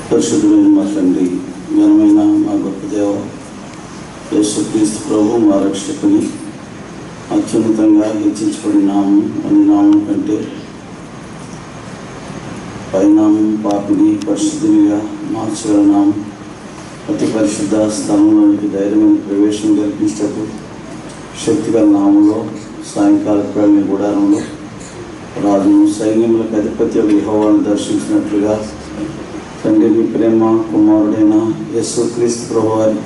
పరిశుద్ధమైన మా తండ్రి ఘనమైన మా గొప్ప దేవ యేసుక్రీస్తు ప్రభు మా రక్షకుని అత్యున్నతంగా హెచ్చించబడిన నామం అని నామం కంటే పైనామం పాపిని పరిశుద్ధినిగా మార్చగల నామం అతి పరిశుద్ధ స్థలంలోనికి ధైర్యమైన ప్రవేశం కల్పించటకు శక్తిగల నామంలో సాయంకాల ప్రాణి గుడారంలో రాజును సైన్యములకు అధిపతి యెహోవాను దర్శించినట్లుగా తండ్రి మీ ప్రేమ కుమారుడైన యేసు క్రీస్తు ప్రభు వారి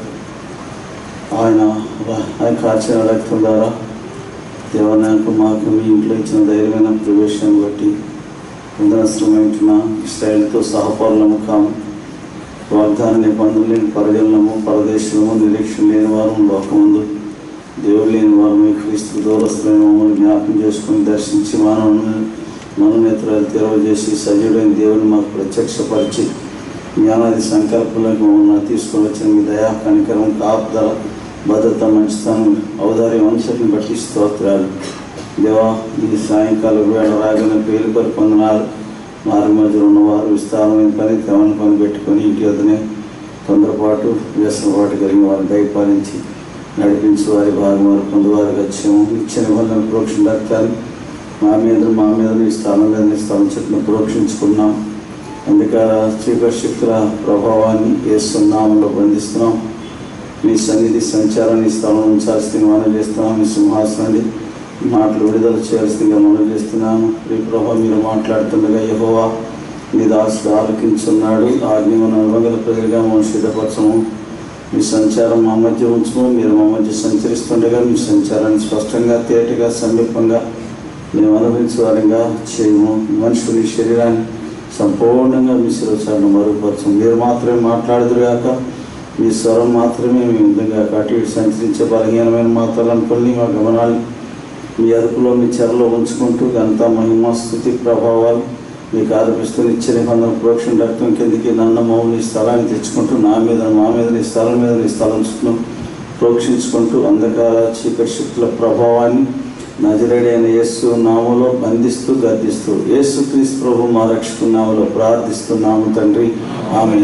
ఆయన ఆయన కార్చిన రక్తం ద్వారా దేవనాయకు మాకు మీ ఇంట్లో ఇచ్చిన ధైర్యమైన ప్రవేశాన్ని బట్టి ఇంద్రశ్రమించిన ఇస్రాయల్తో సహపాలనము కాము వాగ్దాన నిబంధనలు లేని పరజలము పరదేశము నిరీక్షణ లేని వారు లోకముందు దేవుడు లేని వారు మీ క్రీస్తు దూరస్తులైన మమ్మల్ని జ్ఞాపకం చేసుకుని దర్శించి మానవుని మనోనేత్రాలు తెరవజేసి సజీవుడైన దేవుని మాకు ప్రత్యక్షపరిచి జ్ఞానాది సంకల్పంలోకి మమ్మల్ని తీసుకొని వచ్చిన మీ దయా కనికరం కాపుదల భద్రత మంచితనం ఔదార్యం అంశాన్ని బట్టి స్తోత్రాలు దేవా ఈ సాయంకాలం వేళ రాగానే పేరు పరి పొందనాలు మారి మధ్యలో ఉన్నవారు విస్తారమైన పని తెమని పని పెట్టుకొని ఇంటి వద్దనే తొందరపాటు వ్యసనపాటు కలిగిన వారిని దయపాలించి నడిపించి వారి భాగం వారు పొందువారికి వచ్చాము ఇచ్చిన నిబంధన ప్రోక్షణ రక్తాన్ని మా మీద మా మీద నీ స్థలం మీద నీ స్థలం చుట్టూ ప్రోక్షించుకున్నాం అందుకే చీకటి శక్తుల ప్రభావాన్ని వేస్తున్నాములో బంధిస్తున్నాం మీ సన్నిధి సంచారాన్ని స్థలం ఉంచాల్సింది మనం చేస్తున్నాం మీ సింహాసనాన్ని మాటలు విడుదల చేయాల్సిందిగా మనం చేస్తున్నాము ఈ ప్రభావ మీరు మాట్లాడుతుండగా యహోవా మీ దాసుడు ఆలకించున్నాడు ఆజ్ఞ మన అనుభగల ప్రజలుగా మనం సిద్ధపరచము మీ సంచారం మా మధ్య ఉంచము మీరు మా మధ్య సంచరిస్తుండగా మీ సంచారాన్ని స్పష్టంగా తేటగా సమీపంగా మేము అనుభవించే వారంగా చేయము మనుషుని శరీరాన్ని సంపూర్ణంగా మీ శిరసాన్ని మరుగుపరచము మీరు మాత్రమే మాట్లాడుదురుగాక మీ స్వరం మాత్రమే మీ విధంగా అటు ఇటు సంచరించే బలహీనమైన మా తలంపుల్ని మా గమనాలు మీ అదుపులో మీ చెరలో ఉంచుకుంటూ ఘనత మహిమ స్థుతి ప్రభావాలు మీకు ఆరోపిస్తూ నిత్య నిబంధన ప్రోక్షణ రక్తం కిందికి నన్న మౌని స్థలాన్ని తెచ్చుకుంటూ నా మీద మా మీద నీ స్థలం మీద నీ స్థలం చుట్టూ ప్రోక్షించుకుంటూ అంధకార చీకటి శక్తుల ప్రభావాన్ని నజరేడైన యేసు నామలో బంధిస్తూ గర్దిస్తూ యేసు క్రీస్తు ప్రభు మా రక్షకు నామలో ప్రార్థిస్తున్నాము తండ్రి ఆమె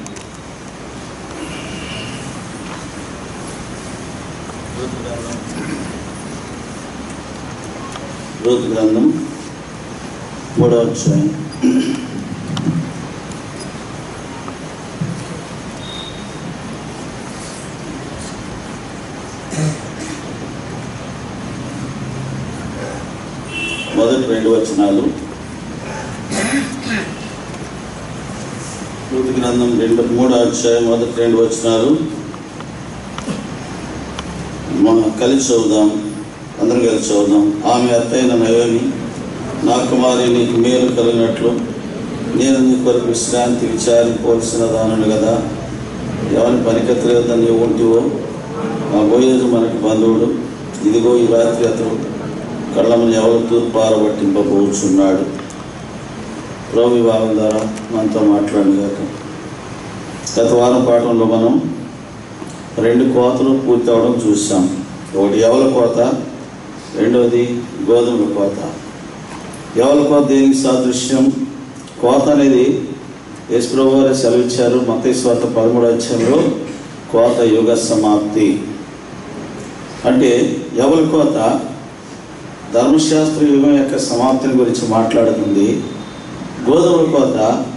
రోజు గ్రంథం మూడో అధ్యాయం మొదటి రెండు వచనాలు ఋతు గ్రంథం రెండు మూడో అధ్యాయం మొదటి రెండు వచనాలు మనం కలిసి చదువుదాం అందరం కలిసి చదువుదాం ఆమె అత్తైన నయోమి నా కుమారి నీకు మేలు కలిగినట్లు నేను నీ కొరకు విశ్రాంతి విచారింపవలసిన దానను కదా ఎవరి పనికత్రేత నీవు ఉంటివో ఆ బోయేజు మనకు బంధువుడు ఇదిగో ఈ రాత్రి అతడు కళ్ళమని ఎవరు తూర్పు ఆరబట్టింపబోచున్నాడు ప్రభు విభాగం ద్వారా మనతో మాట్లాడిగాక గత వారం పాఠంలో మనం రెండు కోతలు పూర్తి అవడం చూసాం ఒకటి ఎవల కోత రెండవది గోధుమల కోత ఎవల కోత దేనికి సాదృశ్యం కోత అనేది యేసుప్రభు వారు సెలవిచ్చారు మతేశ్వార్త పదమూడు అధ్యాయంలో కోత యుగ సమాప్తి అంటే ఎవల కోత ధర్మశాస్త్ర యుగం యొక్క సమాప్తిని గురించి మాట్లాడుతుంది గోధుమల కోత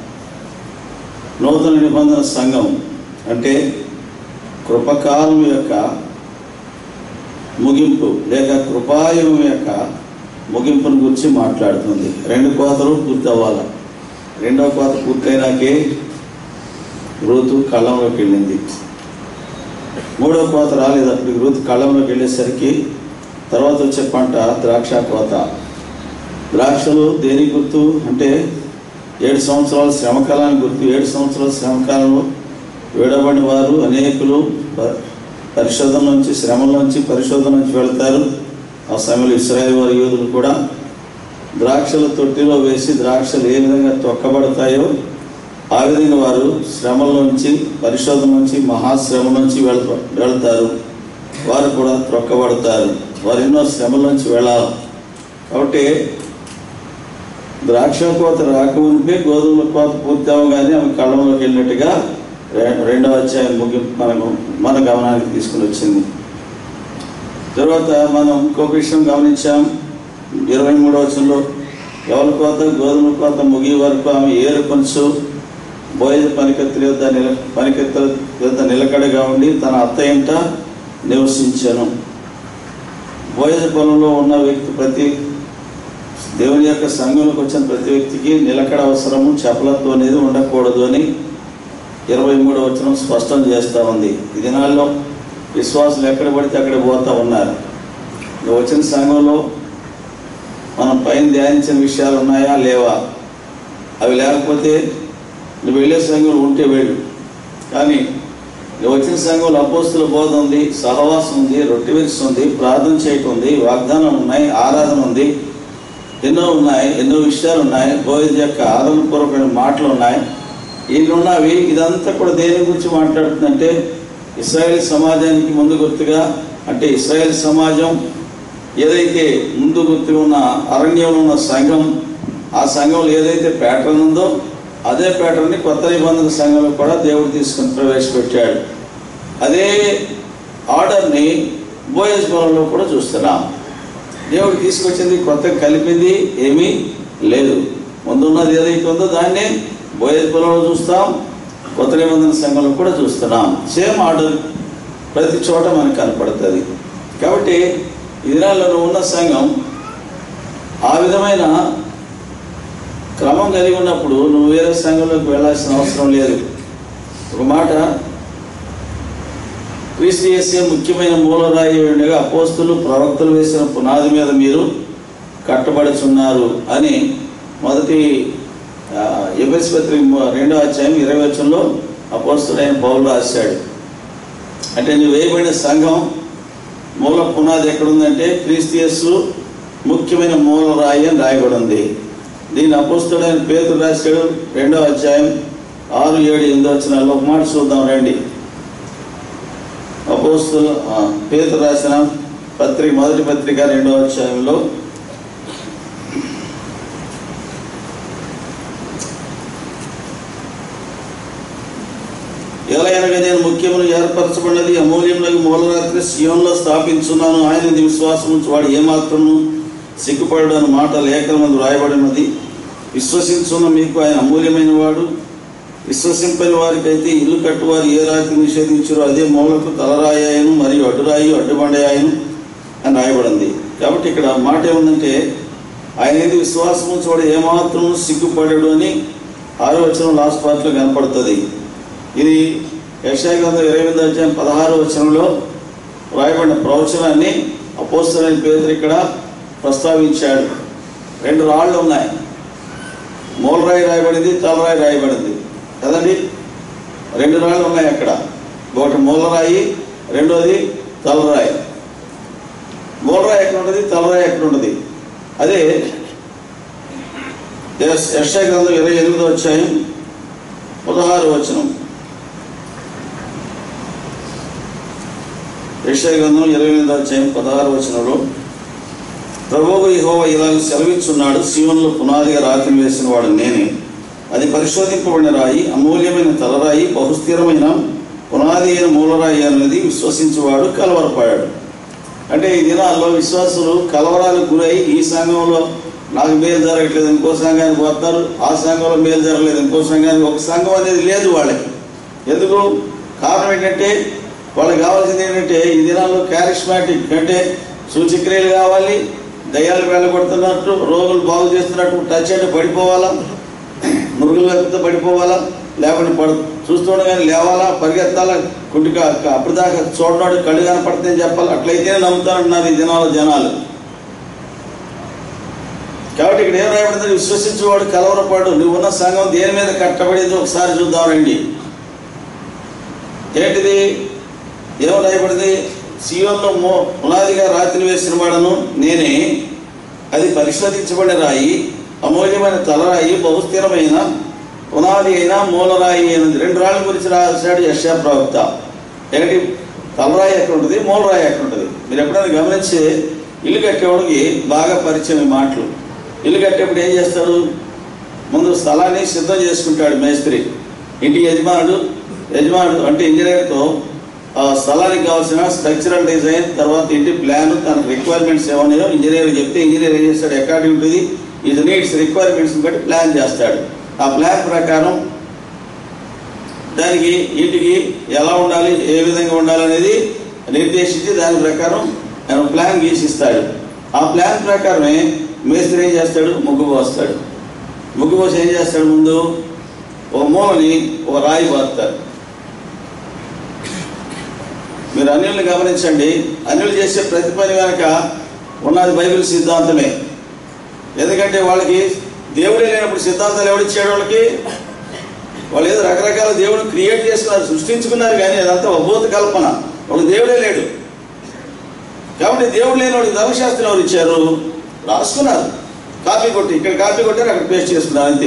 నూతన నిబంధన సంఘం అంటే కృపకాలం యొక్క ముగింపు లేక కృపాయుగం యొక్క ముగింపును గురించి మాట్లాడుతుంది రెండు కోతలు పూర్తి అవ్వాలి రెండవ కోత పూర్తయినాకే ఋతు కళ్ళంలోకి వెళ్ళింది మూడవ కోత రాలేదు అప్పటికి ఋతు కళ్ళంలోకి వెళ్ళేసరికి తర్వాత వచ్చే పంట ద్రాక్ష కోత ద్రాక్షలు దేని గుర్తు అంటే ఏడు సంవత్సరాల శ్రమకాలానికి గుర్తు ఏడు సంవత్సరాల శ్రమకాలంలో విడబడిన వారు అనేకులు ప- పరిశోధన నుంచి శ్రమల నుంచి పరిశోధన నుంచి వెళ్తారు ఆ సమయంలో ఇస్రాయేల్ వారి యోధులు కూడా ద్రాక్షల తొట్టిలో వేసి ద్రాక్షలు ఏ విధంగా తొక్కబడతాయో ఆ విధంగా వారు శ్రమల నుంచి పరిశోధన నుంచి మహాశ్రమ నుంచి వెళ్ వెళ్తారు వారు కూడా త్రొక్కబడతారు వారు ఎన్నో శ్రమల నుంచి వెళ్ళాలి కాబట్టి ద్రాక్ష కోత రాకమునిపే గోధుమల కోత పూర్తి అవ్వగానే ఆమె కళ్ళంలోకి వెళ్ళినట్టుగా రె- రెండవ అధ్యాయం ముగింపు మనకు మన గమనానికి తీసుకుని వచ్చింది తర్వాత మనం ఇంకొక విషయం గమనించాం ఇరవై మూడవ వచనంలో ఎవరి కోత గోధుమ కోత ముగి వరకు ఆమె ఏరు కొంచు బోయజ పనికత్తుల యొద్ద నిల పనికత్తుల యొద్ద నిలకడగా ఉండి తన అత్త ఇంట నివసించాను బోయజ పొలంలో ఉన్న వ్యక్తి ప్రతి దేవుని యొక్క సంఘంలోకి వచ్చిన ప్రతి వ్యక్తికి నిలకడ అవసరము చపలత్వం అనేది ఉండకూడదు అని ఇరవై మూడో వచనం స్పష్టం చేస్తూ ఉంది ఈ దినాల్లో విశ్వాసులు ఎక్కడ పడితే అక్కడ పోతూ ఉన్నారు ఇక వచ్చిన సంఘంలో మనం పైన ధ్యానించిన విషయాలు ఉన్నాయా లేవా అవి లేకపోతే నువ్వు వెళ్ళే సంఘం ఉంటే వెళ్ళు కానీ నువ్వు వచ్చిన సంఘంలో అపోస్తుల బోధ ఉంది సహవాసం ఉంది రొట్టె విరుసు ఉంది ప్రార్థన చేయటం ఉంది వాగ్దానం ఉన్నాయి ఆరాధన ఉంది ఎన్నో ఉన్నాయి ఎన్నో విషయాలు ఉన్నాయి బోధ యొక్క ఆదరణపూర్వకమైన మాటలు ఉన్నాయి ఇన్ని ఉన్నవి ఇదంతా కూడా దేని గురించి మాట్లాడుతుందంటే ఇస్రాయేల్ సమాజానికి ముందు గుర్తుగా అంటే ఇస్రాయేల్ సమాజం ఏదైతే ముందు గుర్తుగా ఉన్న అరణ్యంలో ఉన్న సంఘం ఆ సంఘంలో ఏదైతే ప్యాటర్న్ ఉందో అదే ప్యాటర్న్ని కొత్త నిబంధన సంఘంలో కూడా దేవుడు తీసుకుని ప్రవేశపెట్టాడు అదే ఆర్డర్ని బోయస్ పొలంలో కూడా చూస్తున్నాం దేవుడు తీసుకొచ్చింది కొత్త కలిపింది ఏమీ లేదు ముందున్నది ఏదైతే ఉందో దాన్నే బోయస్ పొలంలో చూస్తాం కొత్త నిబంధన సంఘంలో కూడా చూస్తున్నాం సేమ్ ఆర్డర్ ప్రతి చోట మనకు కనపడుతుంది కాబట్టి ఈ దినాల్లో నువ్వు ఉన్న సంఘం ఆ విధమైన క్రమం కలిగి ఉన్నప్పుడు నువ్వు వేరే సంఘంలోకి వెళ్ళాల్సిన అవసరం లేదు ఒక మాట క్రీస్తు చేసే ముఖ్యమైన మూలరాయి ఉండగా అపోస్తులు ప్రవక్తలు వేసిన పునాది మీద మీరు కట్టబడుచున్నారు అని మొదటి ఎబెస్ పత్రిక రెండో అధ్యాయం ఇరవై వచ్చంలో అపోస్తుడైన పౌలు రాశాడు అంటే నువ్వు వేయబడిన సంఘం మూల పునాది ఎక్కడుందంటే క్రీస్తియస్సు ముఖ్యమైన మూల రాయి అని రాయబడి ఉంది దీని అపోస్తుడైన పేతురు రాశాడు రెండో అధ్యాయం ఆరు ఏడు ఎనిమిది వచ్చిన ఒక మాట చూద్దాం రండి అపోస్తుల ఆ, పేతురు రాసిన పత్రిక మొదటి పత్రిక రెండో అధ్యాయంలో ఎలాగనగా నేను ముఖ్యమును ఏర్పరచబడినది అమూల్యములకు మూలరాత్రి సియోన్లో స్థాపించున్నాను ఆయన ఇది విశ్వాసం ఉంచి వాడు ఏమాత్రము సిగ్గుపడడు అన్న మాట లేఖనమందు రాయబడినది విశ్వసించున్న మీకు ఆయన అమూల్యమైన వాడు విశ్వసింపని వారికైతే ఇల్లు కట్టువారు ఏ రాతి నిషేధించారో అదే మూలకు తలరాయాయను మరియు అడ్డురాయి అడ్డుబండయాయను అని రాయబడింది కాబట్టి ఇక్కడ మాట ఏముందంటే ఆయన ఏది విశ్వాసం ఉంచి వాడు ఏమాత్రం సిగ్గుపడడు అని ఆరో వచనం లాస్ట్ పార్ట్లో కనపడుతుంది ఇది యశాయ గ్రంథం ఇరవై ఎనిమిది అధ్యాయం పదహారు వచనంలో రాయబడిన ప్రవచనాన్ని అపోస్తలైన పేదరు ఇక్కడ ప్రస్తావించాడు రెండు రాళ్ళు ఉన్నాయి మూలరాయి రాయబడింది తలరాయి రాయబడింది కదండి రెండు రాళ్ళు ఉన్నాయి అక్కడ ఒకటి మూలరాయి రెండోది తలరాయి మూలరాయి ఎక్కడ ఉంటుంది తలరాయి ఎక్కడ ఉంటుంది అదే యశాయ గ్రంథం ఇరవై ఎనిమిదో అధ్యాయం పదహారు వచనం యెషయా గ్రంథం ఇరవై ఎనిమిది అధ్యాయం పదహారు వచనంలో ప్రభువు యెహోవా ఇలా సెలవిచ్చున్నాడు శివన్లో పునాదిగా రాతిని వేసిన వాడు నేనే అది పరిశోధింపబడిన రాయి అమూల్యమైన తలరాయి బహుస్థిరమైన పునాది అయిన మూలరాయి అనేది విశ్వసించేవాడు కలవరపడాడు అంటే ఈ దినాల్లో విశ్వాసులు కలవరాలకు గురై ఈ సంఘంలో నాకు మేలు జరగట్లేదు ఇంకో సంఘానికి పోతున్నారు ఆ సంఘంలో మేలు జరగలేదు ఇంకో సంఘానికి ఒక సంఘం అనేది లేదు వాళ్ళకి ఎందుకు కారణం ఏంటంటే వాళ్ళకి కావాల్సింది ఏంటంటే ఈ దినాల్లో క్యారిస్మాటిక్ అంటే సూచక్రియలు కావాలి దయ్యాలు వెళ్ళగొడుతున్నట్టు రోగులు బాగు చేస్తున్నట్టు టచ్ అంటే పడిపోవాలా మురుగులు లేకపోతే పడిపోవాలా లేకుంటే పడు చూస్తుండగానే లేవాలా పరిగెత్తాలా కుంటిక అప్పటిదాకా చూడనాడు కళ్ళు కనపడతాయని చెప్పాలి అట్లయితేనే నమ్ముతానంటున్నారు ఈ దినాల జనాలు కాబట్టి ఇక్కడ ఏం రాయబడింది విశ్వసించేవాడు కలవరపాడు నువ్వు ఉన్న సంఘం దేని మీద కట్టబడింది ఒకసారి చూద్దాం రండి ఏంటిది ఏం రాయబడింది సియోన్లో మో పునాదిగా రాత్రి వేసిన వాడను నేనే అది పరిశోధించబడిన రాయి అమూల్యమైన తలరాయి బహుస్థిరమైన పునాది అయిన మూలరాయి అయినది రెండు రాళ్ళ గురించి రాశాడు యశా ప్రవక్త ఒకటి తలరాయి ఎక్కడ ఉంటుంది మూలరాయి ఎక్కడ ఉంటుంది మీరు ఎప్పుడైనా గమనించి ఇల్లు కట్టేవాడికి బాగా పరిచయం ఈ మాటలు ఇల్లు కట్టేప్పుడు ఏం చేస్తాడు ముందు స్థలాన్ని సిద్ధం చేసుకుంటాడు మేస్త్రి ఇంటి యజమానుడు యజమానుడు అంటే ఇంజనీర్తో ఆ స్థలానికి కావాల్సిన స్ట్రక్చరల్ డిజైన్ తర్వాత ఇంటి ప్లాన్ తన రిక్వైర్మెంట్స్ ఏమన్నాయో ఇంజనీర్ చెప్తే ఇంజనీర్ ఏం చేస్తాడు అకార్డింగ్ టు ది ఇది నీడ్స్ రిక్వైర్మెంట్స్ బట్టి ప్లాన్ చేస్తాడు ఆ ప్లాన్ ప్రకారం దానికి ఇంటికి ఎలా ఉండాలి ఏ విధంగా ఉండాలి అనేది నిర్దేశించి దాని ప్రకారం ఆయన ప్లాన్ గీసిస్తాడు ఆ ప్లాన్ ప్రకారమే మేస్త్రి ఏం చేస్తాడు ముగ్గు పోస్తాడు ముగ్గు పోసి ఏం చేస్తాడు ముందు ఒక మూలని ఒక రాయి పోస్తాడు మీరు అన్యుల్ని గమనించండి అన్యులు చేసే ప్రతి పని వెనక ఉన్నది బైబిల్ సిద్ధాంతమే ఎందుకంటే వాళ్ళకి దేవుడే లేనప్పుడు సిద్ధాంతాలు ఎవడిచ్చాడు వాళ్ళకి వాళ్ళు ఏదో రకరకాల దేవుడు క్రియేట్ చేసుకున్నారు సృష్టించుకున్నారు కానీ అదంతా అభూత కల్పన ఒక దేవుడే లేడు కాబట్టి దేవుడు లేని వాడికి ధర్మశాస్త్రం ఎవరు ఇచ్చారు రాసుకున్నారు కాపీ కొట్టి ఇక్కడ కాపీ కొట్టారు అక్కడ పేస్ట్ చేసుకున్నారు అంతే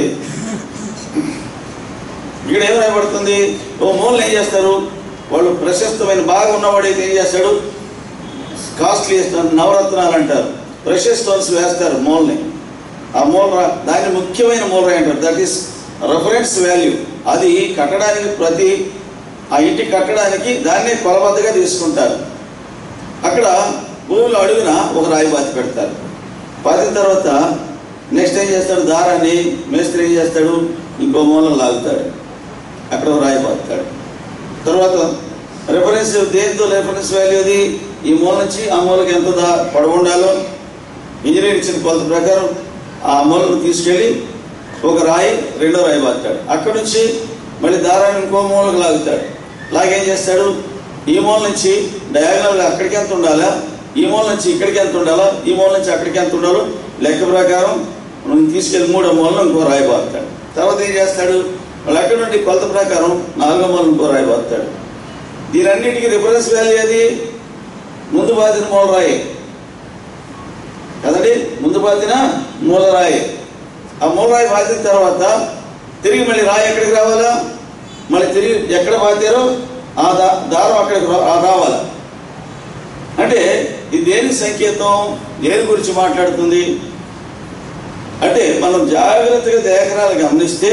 ఇక్కడ ఏం రాయబడుతుంది ఓ మూలలు ఏం చేస్తారు వాళ్ళు ప్రశస్తమైన బాగా ఉన్నవాడైతే ఏం చేస్తాడు కాస్ట్లీ వేస్తారు నవరత్నాలు అంటారు ప్రెషర్ స్టోన్స్ వేస్తారు మూలని ఆ మూల రా- దాన్ని ముఖ్యమైన మూలరాయి అంటారు దట్ ఈస్ రెఫరెన్స్ వాల్యూ అది కట్టడానికి ప్రతి ఆ ఇంటి కట్టడానికి దాన్నే కొలబద్దగా తీసుకుంటారు అక్కడ భూమిలో అడుగున ఒక రాయి పాతి పెడతారు పాతిన తర్వాత నెక్స్ట్ ఏం చేస్తాడు దారాన్ని మేస్త్రి ఏం చేస్తాడు ఇంకో మూలం లాగుతాడు అక్కడ ఒక రాయి పాతాడు తర్వాత రెఫరెన్స్ దేంతో రెఫరెన్స్ వాల్యూ అది ఈ మూల నుంచి ఆ మూలకి ఎంత దా పొడవు ఉండాలో ఇంజనీర్ ఇచ్చిన కొలత ప్రకారం ఆ మూలను తీసుకెళ్ళి ఒక రాయి రెండో రాయి పాతాడు అక్కడ నుంచి మళ్ళీ దారాన్ని ఇంకో మూలకు లాగుతాడు లాగేం చేస్తాడు ఈ మూల నుంచి డయాగ్నల్ అక్కడికి ఎంత ఉండాలా ఈ మూల నుంచి ఇక్కడికి ఎంత ఉండాలా ఈ మూల నుంచి అక్కడికి ఎంత ఉండాలో లెక్క ప్రకారం మనం తీసుకెళ్ళి మూడో మూలను ఇంకో రాయి పాతాడు తర్వాత ఏం చేస్తాడు వాళ్ళు అక్కడ నుండి కొలత ప్రకారం నాలుగో మూలను ఇంకో రాయి పాతాడు దీనన్నిటికీ రిఫరెన్స్ వాల్యూ అది ముందు బాధిన మూల రాయి కదండి ముందు బాధిన మూల రాయి ఆ మూల రాయి బాధిన తర్వాత తిరిగి మళ్ళీ రాయి ఎక్కడికి రావాలా మళ్ళీ తిరిగి ఎక్కడ బాధారో ఆ దా దారం అక్కడికి రా- ఆ రావాలా అంటే ఇది దేని సంకేతం దేని గురించి మాట్లాడుతుంది అంటే మనం జాగ్రత్తగా దేహరాలు గమనిస్తే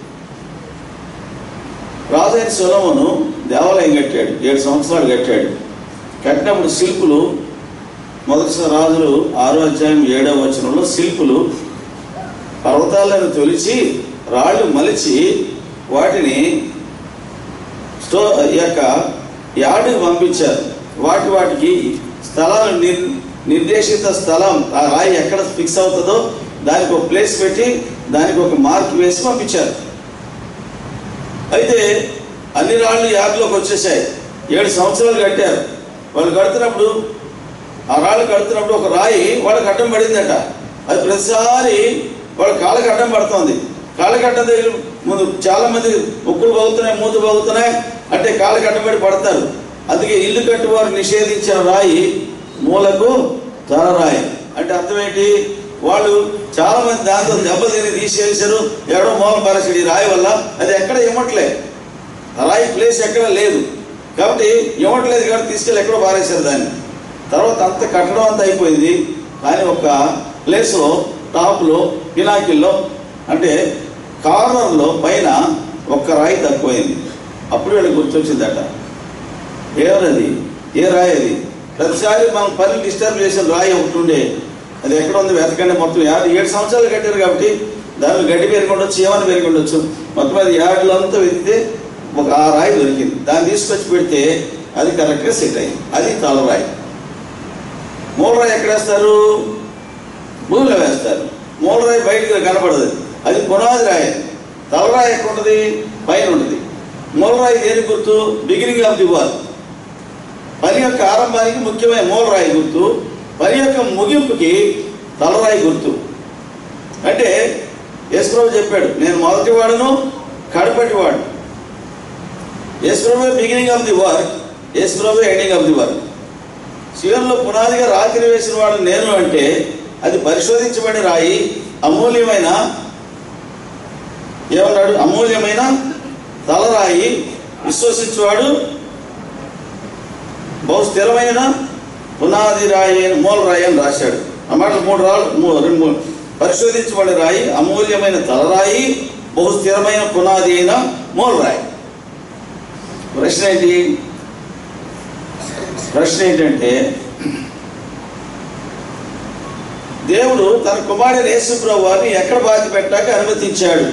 రాజైన సొలమును దేవాలయం కట్టాడు ఏడు సంవత్సరాలు కట్టాడు కట్టినప్పుడు శిల్పులు మొదటి రాజులు ఆరో అధ్యాయం ఏడవ వచనంలో శిల్పులు పర్వతాలను తొలిచి రాళ్ళు మలిచి వాటిని స్టో ఈ యొక్క యార్డుకు పంపించారు వాటి వాటికి స్థలాలు నిర్ నిర్దేశిత స్థలం ఆ రాయి ఎక్కడ ఫిక్స్ అవుతుందో దానికి ఒక ప్లేస్ పెట్టి దానికి ఒక మార్క్ వేసి పంపించారు అయితే అన్ని రాళ్ళు యార్డులోకి వచ్చేసాయి ఏడు సంవత్సరాలు కట్టారు వాళ్ళు కడుతున్నప్పుడు ఆ రాళ్ళు కడుతున్నప్పుడు ఒక రాయి వాళ్ళకి అడ్డం పడిందట అది ప్రతిసారి వాళ్ళ కాళ్ళకి అడ్డం పడుతోంది కాళ్ళకి అడ్డం దగ్గర ముందు చాలా మంది ముక్కులు బాగుతున్నాయి మూత బాగుతున్నాయి అంటే కాళ్ళకి అడ్డం పడి పడతారు అందుకే ఇల్లు కట్టువారు నిషేధించిన రాయి మూలకు తన రాయి అంటే అర్థం ఏంటి వాళ్ళు చాలా మంది దాంతో దెబ్బతిని తీసేసారు ఎవడో మూలం పరచడు ఈ రాయి వల్ల అది ఎక్కడ ఇవ్వట్లే ఆ రాయి ప్లేస్ ఎక్కడ లేదు కాబట్టి ఇవ్వట్లేదు కాబట్టి తీసుకెళ్ళి ఎక్కడో పారేశారు దాన్ని తర్వాత అంత కట్టడం అంతా అయిపోయింది కానీ ఒక ప్లేస్లో టాప్లో పినాకిల్లో అంటే కార్నర్లో పైన ఒక్క రాయి తక్కువైంది అప్పుడు వీళ్ళకి గుర్తొచ్చిందట ఏమన్నది ఏ రాయి అది ప్రతిసారి మనం పని డిస్టర్బ్ చేసిన రాయి ఒకటి ఉండే అది ఎక్కడ ఉంది వెతకండి మొత్తం యాభై ఏడు సంవత్సరాలు కట్టారు కాబట్టి దానిలో గడ్డి పెరిగి ఉండొచ్చు ఏమైనా పెరిగి ఉండొచ్చు మొత్తం అది యార్డులో అంతా వెతికితే ఒక ఆ రాయి దొరికింది దాన్ని తీసుకొచ్చి పెడితే అది కరెక్ట్గా సెట్ అయింది అది తలరాయి మూలరాయి ఎక్కడ వేస్తారు భూమిలో వేస్తారు మూలరాయి బయటకు కనపడదు అది పునాది రాయి తలరాయి ఎక్కడ ఉంటుంది పైన ఉంటుంది మూలరాయి దేని గుర్తు బిగినింగ్ ఆఫ్ ది వార్ పని యొక్క ఆరంభానికి ముఖ్యమైన మూలరాయి గుర్తు పని యొక్క ముగింపుకి తలరాయి గుర్తు అంటే యశ్ప్రభు చెప్పాడు నేను మొదటి వాడును కడపటి వాడు యశ్ప్రభు బిగినింగ్ ఆఫ్ ది వర్క్ యశ్ప్రభు ఎండింగ్ ఆఫ్ ది వర్క్ శివంలో పునాదిగా రాత్రి వేసిన వాడు నేను అంటే అది పరిశోధించబడిన రాయి అమూల్యమైన ఏమన్నాడు అమూల్యమైన తలరాయి విశ్వసించేవాడు బహు స్థిరమైన పునాది రాయి మూల రాయి అని రాశాడు ఆ మాట మూడు రాళ్ళు మూ- రెండు మూడు పరిశోధించబడిన రాయి అమూల్యమైన తలరాయి బహు స్థిరమైన పునాది అయిన మూలరాయి ప్రశ్న ఏంటి ప్రశ్న ఏంటంటే దేవుడు తన కుమారుడు యేసుప్రభు వారిని ఎక్కడ బాధ పెట్టాక అనుమతించాడు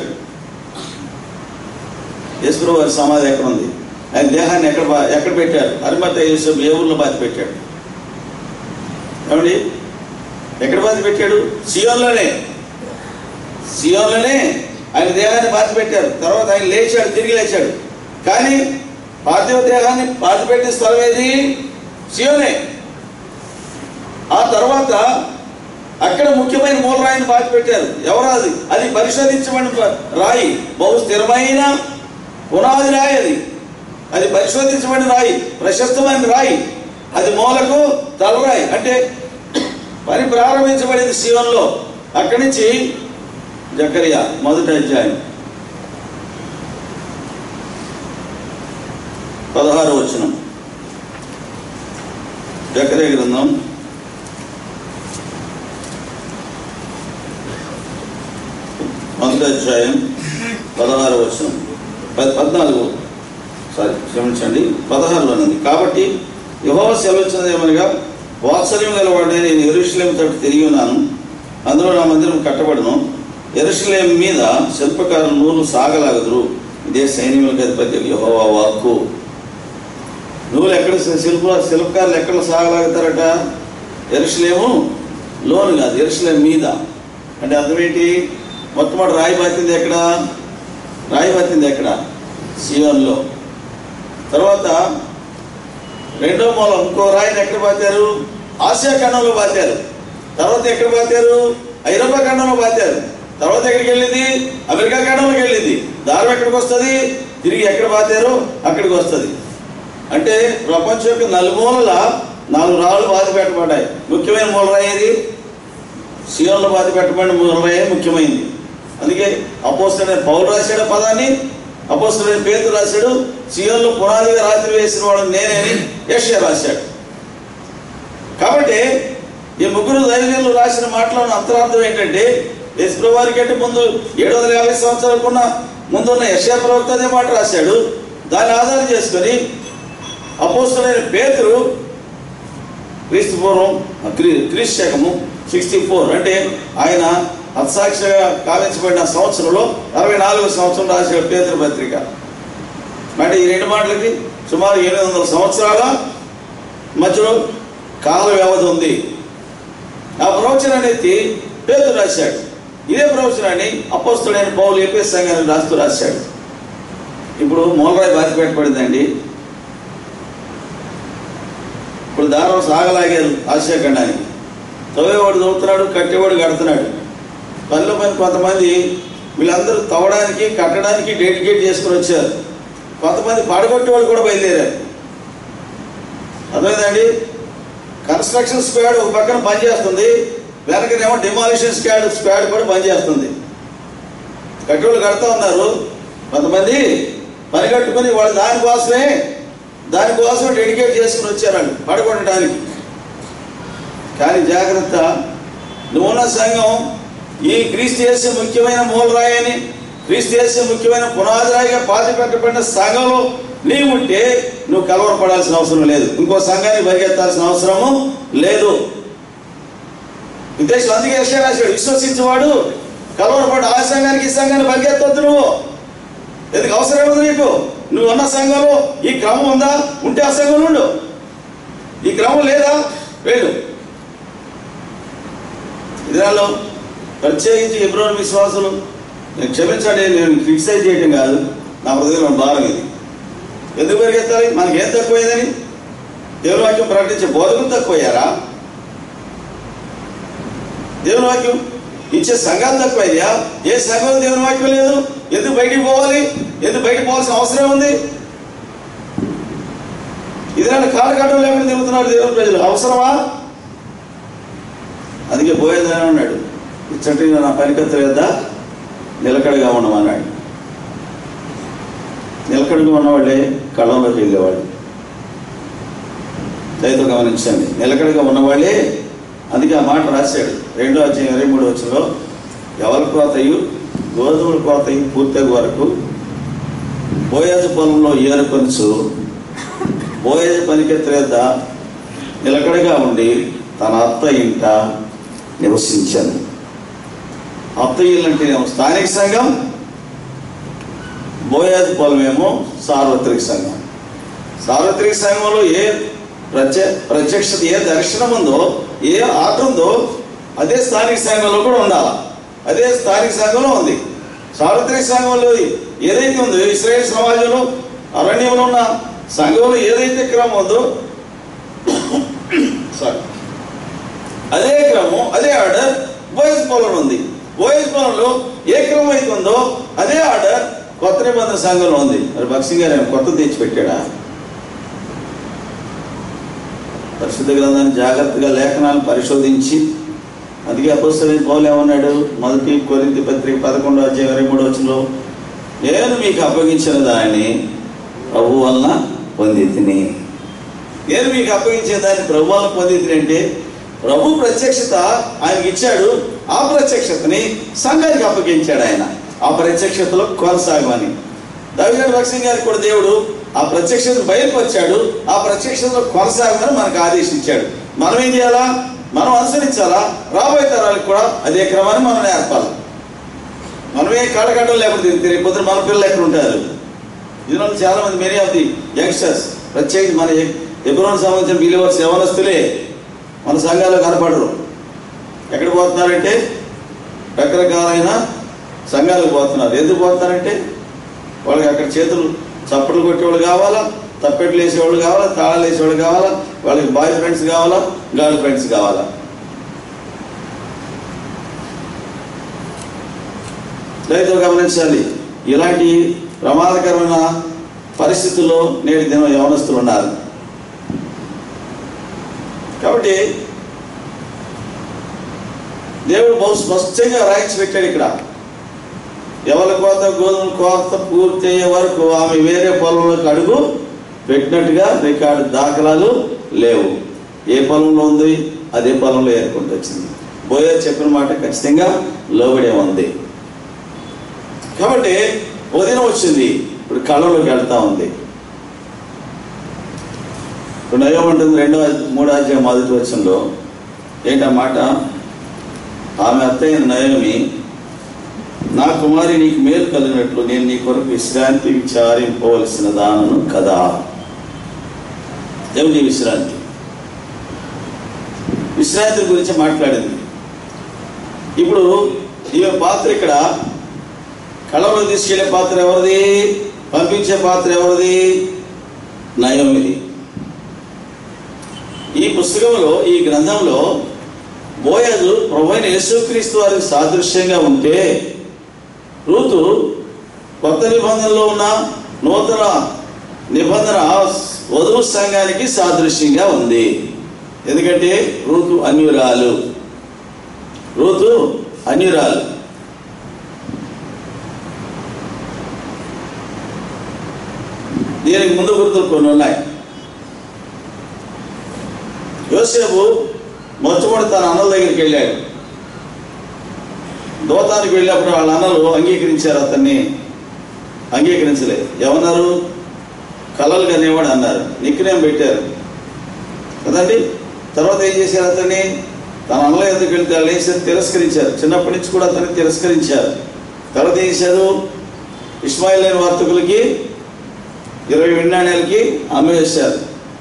యేసుప్రభు వారి సమాధి ఎక్కడ ఉంది ఆయన దేహాన్ని ఎక్కడ బా ఎక్కడ పెట్టారు అనుమతి యేసు ఏ ఊర్లో బాధ పెట్టాడు ఏమండి ఎక్కడ బాధ పెట్టాడు సియోన్లోనే సియోన్లోనే ఆయన దేహాన్ని బాధ పెట్టారు తర్వాత ఆయన లేచాడు తిరిగి లేచాడు కానీ పార్థివ దేహాన్ని బాధ పెట్టిన స్థలం ఏది సియోనే ఆ తర్వాత అక్కడ ముఖ్యమైన మూలరాయిని బాధ పెట్టారు ఎవరు అది అది పరిశోధించబడిన ప- రాయి బహు స్థిరమైన పునాది రాయి అది అది పరిశోధించబడిన రాయి ప్రశస్తమైన రాయి అది మూలకు తలరాయి అంటే పని ప్రారంభించబడింది శివంలో అక్కడి నుంచి జకరియా మొదటి అధ్యాయం పదహారు వచనం జకరియా గ్రంథం మొదటి అధ్యాయం పదహారు వచనం పద్- పద్నాలుగు సారీ క్షమించండి పదహారులోనుంది కాబట్టి యహోవ సెలవుచ్చినది ఏమనగా వాత్సల్యం గలవాడే నేను ఎరుషులేం తట్టు తిరిగి ఉన్నాను అందులో నా మందిరం కట్టబడను ఎరుషులేం మీద శిల్పకారులు నూలు సాగలాగదురు ఇదే సైన్యములకు అధిపతి యహోవా వాక్కు నూలు ఎక్కడ శిల్ప శిల్పకారులు ఎక్కడ సాగలాగుతారట ఎరుషులేము లోను కాదు ఎరుషులేం మీద అంటే అర్థం ఏంటి మొట్టమొదటి రాయి బాతింది ఎక్కడ రాయి బాతింది ఎక్కడ సియోన్లో తర్వాత రెండో మూలం ఇంకో రాయిని ఎక్కడ పాతారు ఆసియా ఖండంలో పాతారు తర్వాత ఎక్కడ పాతారు ఐరోపా ఖండంలో పాతారు తర్వాత ఎక్కడికి వెళ్ళింది అమెరికా ఖండంలోకి వెళ్ళింది దారం ఎక్కడికి వస్తుంది తిరిగి ఎక్కడ పాతారు అక్కడికి వస్తుంది అంటే ప్రపంచం యొక్క నలుమూలల నాలుగు రాళ్ళు బాధ పెట్టబడ్డాయి ముఖ్యమైన మూలరాయి ఏది సియోన్లో బాధ పెట్టబడిన మూలరాయి ముఖ్యమైనది అందుకే అపోస్తుడైన పౌలు రాశాడు ఆ పదాన్ని అపోస్తుడైన పేతురు రాశాడు సియోన్లో పునాదిగా రాత్రి వేసిన వాడు నేనేని యెషయా రాశాడు కాబట్టి ఈ ముగ్గురు దైవజనులు రాసిన మాటలో ఉన్న అంతరార్థం ఏంటంటే యశ్ప్రభు వారి కంటే ముందు ఏడు వందల యాభై సంవత్సరాలకున్న ముందున్న యశా ప్రవక్త అదే మాట రాశాడు దాన్ని ఆధారం చేసుకొని అపోస్తుడైన పేతురు క్రీస్తు పూర్వం క్రీ- క్రీస్తు శకము సిక్స్టీ ఫోర్ అంటే ఆయన హత్సాక్షిగా కావించబడిన సంవత్సరంలో అరవై నాలుగో సంవత్సరం రాసిన పేదల పత్రిక అంటే ఈ రెండు మాటలకి సుమారు ఎనిమిది వందల సంవత్సరాల మధ్యలో కాల వ్యవధి ఉంది ఆ ప్రవచనాన్ని ఎత్తి పేదలు రాశాడు ఇదే ప్రవచనాన్ని అపోస్తుడైన పౌలు ఏపీ సంఘాన్ని రాస్తూ రాశాడు ఇప్పుడు మూలరాయి బాధ పెట్టబడిందండి ఇప్పుడు దారం సాగలాగారు ఆసియా ఖండానికి తవ్వేవాడు తవ్వుతున్నాడు కట్టేవాడు కడుతున్నాడు పనిలో పని కొంతమంది వీళ్ళందరూ తవ్వడానికి కట్టడానికి డెడికేట్ చేసుకుని వచ్చారు కొంతమంది పడగొట్టేవాడు కూడా బయలుదేరారు అర్థమైందండి కన్స్ట్రక్షన్ స్క్వాడ్ ఒక పక్కన పనిచేస్తుంది వెనకనేమో డిమాలిషన్ స్క్వాడ్ స్క్వాడ్ కూడా పనిచేస్తుంది కట్టేవాళ్ళు కడతా ఉన్నారు కొంతమంది పని కట్టుకుని వాళ్ళు దానికోసమే దానికోసం డెడికేట్ చేసుకుని వచ్చారు వాళ్ళు పడగొట్టడానికి కానీ జాగ్రత్త నువ్వున్న సంఘం ఈ క్రీస్తు చేసే ముఖ్యమైన మూలరాయని క్రీస్తు చేసే ముఖ్యమైన పునాదిరాయిగా పాతి పెట్టబడిన సంఘంలో నీవు ఉంటే నువ్వు కలవరపడాల్సిన అవసరం లేదు ఇంకో సంఘాన్ని పరిగెత్తాల్సిన అవసరము లేదు ఉద్దేశం అందుకే యెషయా రాశాడు విశ్వసించేవాడు కలవరపడు ఆ సంఘానికి ఈ సంఘాన్ని పరిగెత్తొద్దు నువ్వు ఎందుకు అవసరం ఉంది నీకు నువ్వు ఉన్న సంఘంలో ఈ క్రమం ఉందా ఉంటే ఆ సంఘంలో ఉండు ఈ క్రమం లేదా వెళ్ళు ఇదిరాలో ప్రత్యేకించి ఎబ్రోన్ విశ్వాసులు నేను క్షమించండి నేను క్రిటిసైజ్ చేయటం కాదు నా హృదయంలో భారం ఇది ఎందుకు పరిగెత్తాలి మనకి ఏం తక్కువైందని దేవుని వాక్యం ప్రకటించే బోధకులు తక్కువయ్యారా దేవుని వాక్యం ఇచ్చే సంఘాలు తక్కువయ్యా ఏ సంఘంలో దేవుని వాక్యం లేదు ఎందుకు బయటికి పోవాలి ఎందుకు బయటికి పోవాల్సిన అవసరం ఉంది ఇది నన్ను కాలకాటం లేకుండా తిరుగుతున్నారు దేవుని ప్రజలు అవసరమా అందుకే పోయేదని అన్నాడు ఇచ్చటి నా పనికత్తు లేదా నిలకడగా ఉండమన్నాడు నిలకడగా ఉన్నవాళ్ళే కళ్ళంలోకి వెళ్ళేవాడు దయతో గమనించండి నిలకడగా ఉన్నవాళ్ళే అందుకే ఆ మాట రాశాడు రెండో అధ్యాయం ఇరవై మూడు వచ్చంలో ఎవరి కోతయు గోధుమల కోతయు పూర్తయ్యే వరకు బోయాజు పొలంలో ఏరుకొనుచు బోయాజు పనికెత్తలేద్ద నిలకడగా ఉండి తన అత్త ఇంట నివసించాను అత్త ఇల్లు అంటే ఏమో స్థానిక సంఘం బోయాజు పొలమేమో సార్వత్రిక సంఘం సార్వత్రిక సంఘంలో ఏ ప్రత్య ప్రత్యక్షత ఏ దర్శనం ఉందో ఏ ఆట ఉందో అదే స్థానిక సంఘంలో కూడా ఉండాలి అదే స్థానిక సంఘంలో ఉంది సార్వత్రిక సంఘంలో ఏదైతే ఉందో ఇస్రాయేల్ సమాజంలో అరణ్యంలో ఉన్న సంఘంలో ఏదైతే క్రమం ఉందో సారీ అదే క్రమం అదే ఆర్డర్ బోయస్ పొలం ఉంది బోయస్ పొలంలో ఏ క్రమం అయితే ఉందో అదే ఆర్డర్ కొత్త నిబంధన సంఘంలో ఉంది మరి భక్సింగ్ గారు ఏమైనా కొత్త తెచ్చి పెట్టాడా పరిశుద్ధ గ్రంథాన్ని జాగ్రత్తగా లేఖనాలను పరిశోధించి అందుకే అపోస్తలైన పౌలు ఏమన్నాడు మొదటి కొరింతి పత్రిక పదకొండో అధ్యాయం ఇరవై మూడో వచ్చిలో నేను మీకు అప్పగించిన దాన్ని ప్రభు వలన పొంది తిని నేను మీకు అప్పగించిన దాన్ని ప్రభు వలన పొంది తిని అంటే ప్రభు ప్రత్యక్షత ఆయనకి ఇచ్చాడు ఆ ప్రత్యక్షతని సంఘానికి అప్పగించాడు ఆయన ఆ ప్రత్యక్షతలో కొనసాగమని దవిజన్ భక్సింగ్ గారికి కూడా దేవుడు ఆ ప్రత్యక్షతను బయలుపరిచాడు ఆ ప్రత్యక్షతలో కొనసాగమని మనకు ఆదేశించాడు మనం ఏం చేయాలా మనం అనుసరించాలా రాబోయే తరాలకు కూడా అదే క్రమాన్ని మనం నేర్పాలి మనమే కడగడ్డం లేకపోతే రేపు పొద్దున మన పిల్లలు ఎక్కడ ఉంటారు ఇందులో చాలా మంది మెనీ ఆఫ్ ది యంగ్స్టర్స్ ప్రత్యేకించి మన ఎబ్రోన్ సంబంధించిన బిలీవర్స్ యవనస్తులే మన సంఘాల్లో కనపడరు ఎక్కడ పోతున్నారంటే రకరకాలైన సంఘాలకు పోతున్నారు ఎందుకు పోతున్నారంటే వాళ్ళకి అక్కడ చేతులు చప్పట్లు కొట్టేవాళ్ళు కావాలా తప్పెట్లు వేసేవాళ్ళు కావాలా తాళాలు వేసేవాళ్ళు కావాలా వాళ్ళకి బాయ్ ఫ్రెండ్స్ కావాలా గర్ల్ ఫ్రెండ్స్ కావాలా రైతులు గమనించాలి ఇలాంటి ప్రమాదకరమైన పరిస్థితుల్లో నేటి దిన యవనస్తులు ఉన్నారు కాబట్టి దేవుడు బహు స్పష్టంగా రాయించి పెట్టాడు ఇక్కడ ఎవరి కోత గోధుమ కోత పూర్తి అయ్యే వరకు ఆమె వేరే పొలంలోకి అడుగు పెట్టినట్టుగా రికార్డు దాఖలాలు లేవు ఏ పొలంలో ఉంది అదే పొలంలో ఏర్కొంటూ వచ్చింది బోయే చెప్పిన మాట ఖచ్చితంగా లోబడే ఉంది కాబట్టి ఉదయం వచ్చింది ఇప్పుడు కళ్ళలోకి వెళ్తా ఉంది ఇప్పుడు నయం ఉంటుంది రెండో మూడో అధ్యాయం మొదటి వచ్చంలో ఏంటా మాట ఆమె అత్తయ్య నయోమి నా కుమారి నీకు మేలు కలిగినట్లు నేను నీ కొరకు విశ్రాంతి విచారింపవలసిన దానను కదా ఏమిటి విశ్రాంతి విశ్రాంతి గురించి మాట్లాడింది ఇప్పుడు ఈమె పాత్ర ఇక్కడ కళలో తీసుకెళ్లే పాత్ర ఎవరిది పంపించే పాత్ర ఎవరిది నయోమిది ఈ పుస్తకంలో ఈ గ్రంథంలో బోయజు ప్రభువైన యేసుక్రీస్తు వారికి సాదృశ్యంగా ఉంటే రూతు కొత్త నిబంధనలో ఉన్న నూతన నిబంధన వధువు సంఘానికి సాదృశ్యంగా ఉంది ఎందుకంటే రూతు అన్యురాలు రూతు అన్యురాలు దీనికి ముందు గుర్తులు కొన్ని ఉన్నాయి యోసేపు మొట్టమొదటి తన అన్నల దగ్గరికి వెళ్ళాడు దోతానికి వెళ్ళినప్పుడు వాళ్ళ అన్నలు అంగీకరించారు అతన్ని అంగీకరించలేదు ఏమన్నారు కలలు కనేవాడు అన్నారు నిక్నేం పెట్టారు కదండి తర్వాత ఏం చేశారు అతన్ని తన అన్నల ఎందుకు వెళ్తే వాళ్ళు ఏం చేశారు తిరస్కరించారు చిన్నప్పటి నుంచి కూడా అతన్ని తిరస్కరించారు తర్వాత ఏం చేశారు ఇస్మాయిల్ లేని వర్తకులకి ఇరవై విన్నాణాలకి అమ్మేశారు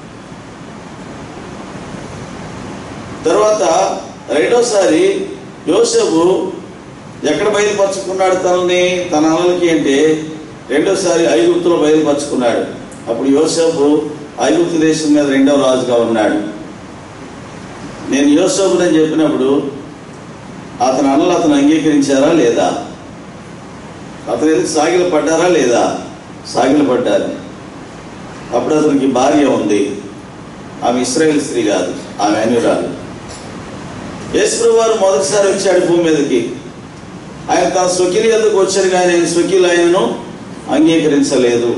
తర్వాత రెండోసారి యోసేపు ఎక్కడ బయలుపరుచుకున్నాడు తనని తన అన్నలకి అంటే రెండోసారి ఐగుప్తులో బయలుపరుచుకున్నాడు అప్పుడు యోసేపు ఐగుప్తు దేశం మీద రెండవ రాజుగా ఉన్నాడు నేను యోసేపుని చెప్పినప్పుడు అతని అన్నలు అతను అంగీకరించారా లేదా అతను ఎందుకు సాగిల పడ్డారా లేదా సాగిల పడ్డారు అప్పుడు అతనికి భార్య ఉంది ఆమె ఇస్రాయేల్ స్త్రీ కాదు ఆమె అన్యురాలు యేసు వారు మొదటిసారి వచ్చాడు భూమి మీదకి ఆయన తన స్వకీలు ఎందుకు వచ్చారు కానీ ఆయన స్వకీలు ఆయనను అంగీకరించలేదు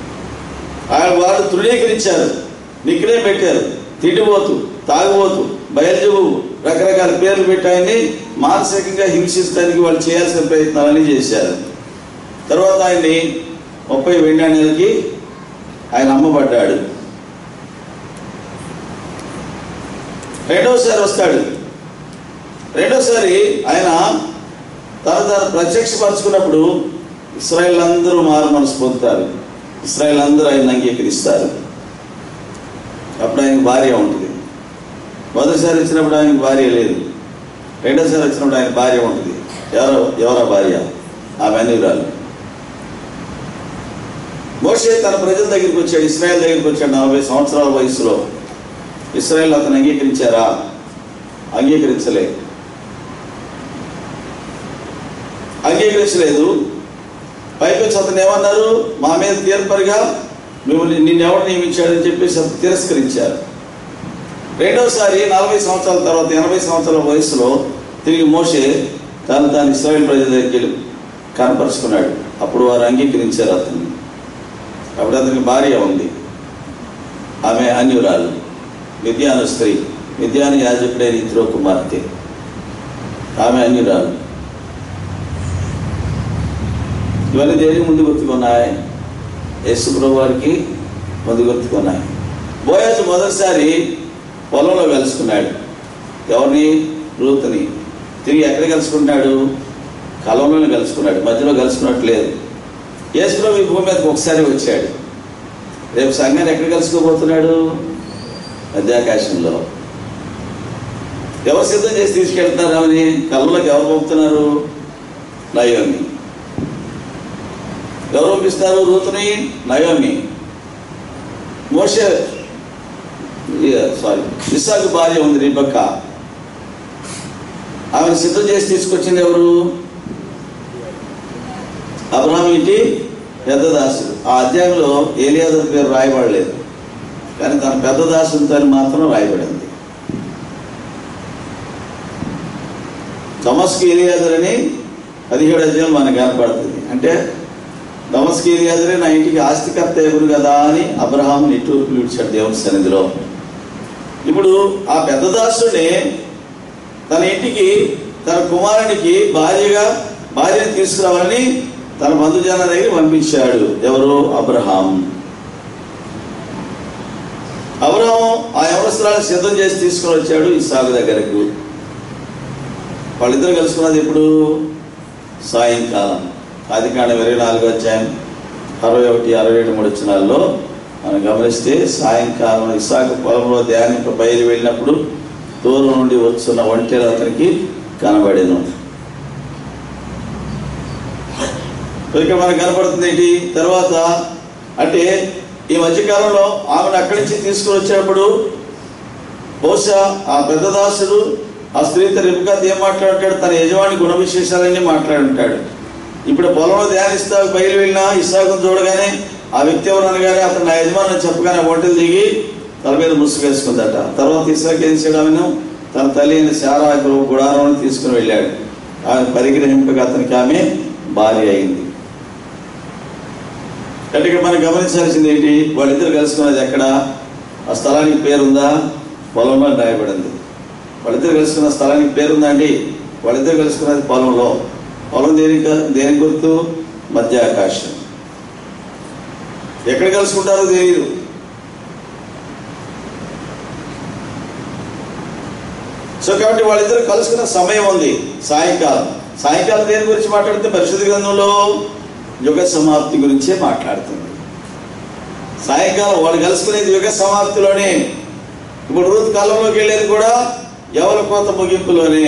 ఆయన వారు తృణీకరించారు నిక్కనే పెట్టారు తిండిపోతు తాగుబోతు బయలుజు రకరకాల పేర్లు పెట్టి ఆయన్ని మానసికంగా హింసించడానికి వాళ్ళు చేయాల్సిన ప్రయత్నాలన్నీ చేశారు తర్వాత ఆయన్ని ముప్పై వెండాణాలకి ఆయన అమ్మబడ్డాడు రెండోసారి వస్తాడు రెండోసారి ఆయన తన తను ప్రత్యక్షపరచుకున్నప్పుడు ఇస్రాయల్ అందరూ మారు మనసు పొందుతారు ఇస్రాయల్ అందరూ ఆయన అంగీకరిస్తారు అప్పుడు ఆయనకు భార్య ఉంటుంది మొదటిసారి వచ్చినప్పుడు ఆయనకు భార్య లేదు రెండోసారి వచ్చినప్పుడు ఆయన భార్య ఉంటుంది ఎవరో ఎవరా భార్య ఆమె అనిరాలు మోషే తన ప్రజల దగ్గరికి వచ్చాడు ఇస్రాయల్ దగ్గరికి వచ్చాడు నలభై సంవత్సరాల వయసులో ఇస్రాయల్ అతను అంగీకరించారా అంగీకరించలే అంగీకరించలేదు పైపెచ్చి అతను ఏమన్నారు మా మీద తీర్పరిగా మిమ్మల్ని నిన్నెవడు నియమించాడని చెప్పేసి అతను తిరస్కరించారు రెండోసారి నలభై సంవత్సరాల తర్వాత ఎనభై సంవత్సరాల వయసులో తిరిగి మోషే తను తాను ఇస్రాయల్ ప్రజల దగ్గరికి వెళ్ళి కనపరుచుకున్నాడు అప్పుడు వారు అంగీకరించారు అతన్ని అప్పుడు అతనికి భార్య ఉంది ఆమె అన్యురాలు విద్యాన స్త్రీ విద్యాన యాజకుడైన ఇతరో కుమార్తె ఆమె అన్యురాలు ఇవన్నీ దేని ముందు గుర్తుకున్నాయి యేసుప్రభు వారికి ముందు గుర్తుకున్నాయి బోయాజు మొదటిసారి పొలంలో కలుసుకున్నాడు ఎవరిని రూత్ని తిరిగి ఎక్కడ కలుసుకుంటున్నాడు కలంలోనే కలుసుకున్నాడు మధ్యలో కలుసుకున్నట్టు లేదు యేసుప్రభు ఈ భూమి మీదకి ఒకసారి వచ్చాడు రేపు సంఘాన్ని ఎక్కడ కలుసుకోబోతున్నాడు మధ్యాకాశంలో ఎవరు సిద్ధం చేసి తీసుకెళ్తున్నారు ఆమెని కళ్ళలోకి ఎవరు పంపుతున్నారు నయోమి ఎవరు పంపిస్తారు రూతుని నయోమి మోషే సారీ ఇస్సాకు భార్య ఉంది రిబక్క ఆమెను సిద్ధం చేసి తీసుకొచ్చింది ఎవరు అబ్రహాం ఇంటి పెద్ద దాసుడు ఆ అధ్యాయంలో ఏలియాదర్ పేరు రాయబడలేదు కానీ తన పెద్ద దాసుడితో మాత్రం రాయబడింది దమస్కి ఏలియాదర్ అని పదిహేడు అధ్యాయం మనకు కనపడుతుంది అంటే దమస్కి ఏలియాదరే నా ఇంటికి ఆస్తికర్త ఎగురు కదా అని అబ్రహాం నిట్టూర్పు విడిచాడు దేవుని సన్నిధిలో ఇప్పుడు ఆ పెద్ద దాసుడే తన ఇంటికి తన కుమారునికి భార్యగా భార్యను తీసుకురావాలని తన బంధుజన దగ్గర పంపించాడు ఎవరు అబ్రహాం అబ్రహాం ఆ యవనస్తురాలను సిద్ధం చేసి తీసుకుని వచ్చాడు ఇస్సాకు దగ్గరకు వాళ్ళిద్దరు కలుసుకున్నది ఎప్పుడు సాయంకాలం ఆది కాండం ఇరవై నాలుగు అధ్యాయం అరవై ఒకటి అరవై ఏడు మూడు వచ్చినాల్లో మనం గమనిస్తే సాయంకాలం ఇసాకు పొలంలో ధ్యానింప బయలు వెళ్ళినప్పుడు దూరం నుండి వస్తున్న ఒంటెలు అతనికి కనబడేను ఇక్కడ మనకు కనపడుతుంది ఏంటి తర్వాత అంటే ఈ మధ్యకాలంలో ఆమెను అక్కడి నుంచి తీసుకుని వచ్చేటప్పుడు బహుశా ఆ పెద్ద దాసుడు ఆ స్త్రీతో రిపుగా ఏం మాట్లాడుతాడు తన యజమాని గుణ విశేషాలన్నీ మాట్లాడుంటాడు ఇప్పుడు పొలంలో ధ్యానిస్తా బయలు వెళ్ళినా ఇసాకును చూడగానే ఆ వ్యక్తి ఎవరు అనగానే అతను నా యజమాని చెప్పగానే ఒంటలు దిగి తల మీద ముసుగు వేసుకుందట తర్వాత ఇసాక్ ఏం చేయడం తన తల్లి అయిన శారా గుడారం తీసుకుని వెళ్ళాడు ఆమె పరిగ్రహింపగా అతనికి ఆమె భార్య అయింది అంటే ఇక్కడ మనం గమనించాల్సింది ఏంటి వాళ్ళిద్దరు కలుసుకున్నది ఎక్కడ ఆ స్థలానికి పేరుందా పొలంలో రాయబడింది వాళ్ళిద్దరు కలుసుకున్న స్థలానికి పేరుందా అండి వాళ్ళిద్దరు కలుసుకున్నది పొలంలో పొలం దేనికి దేనికి గుర్తు మధ్య ఆకాశం ఎక్కడ కలుసుకుంటారో తెలియదు సో కాబట్టి వాళ్ళిద్దరు కలుసుకున్న సమయం ఉంది సాయంకాలం సాయంకాలం దేని గురించి మాట్లాడితే పరిశుద్ధ గ్రంథంలో యుగ సమాప్తి గురించే మాట్లాడుతుంది సాయంకాలం వాళ్ళు కలుసుకునేది యుగ సమాప్తిలోనే ఇప్పుడు రూత్ కాలంలోకి వెళ్ళేది కూడా ఎవరి కోత ముగింపులోనే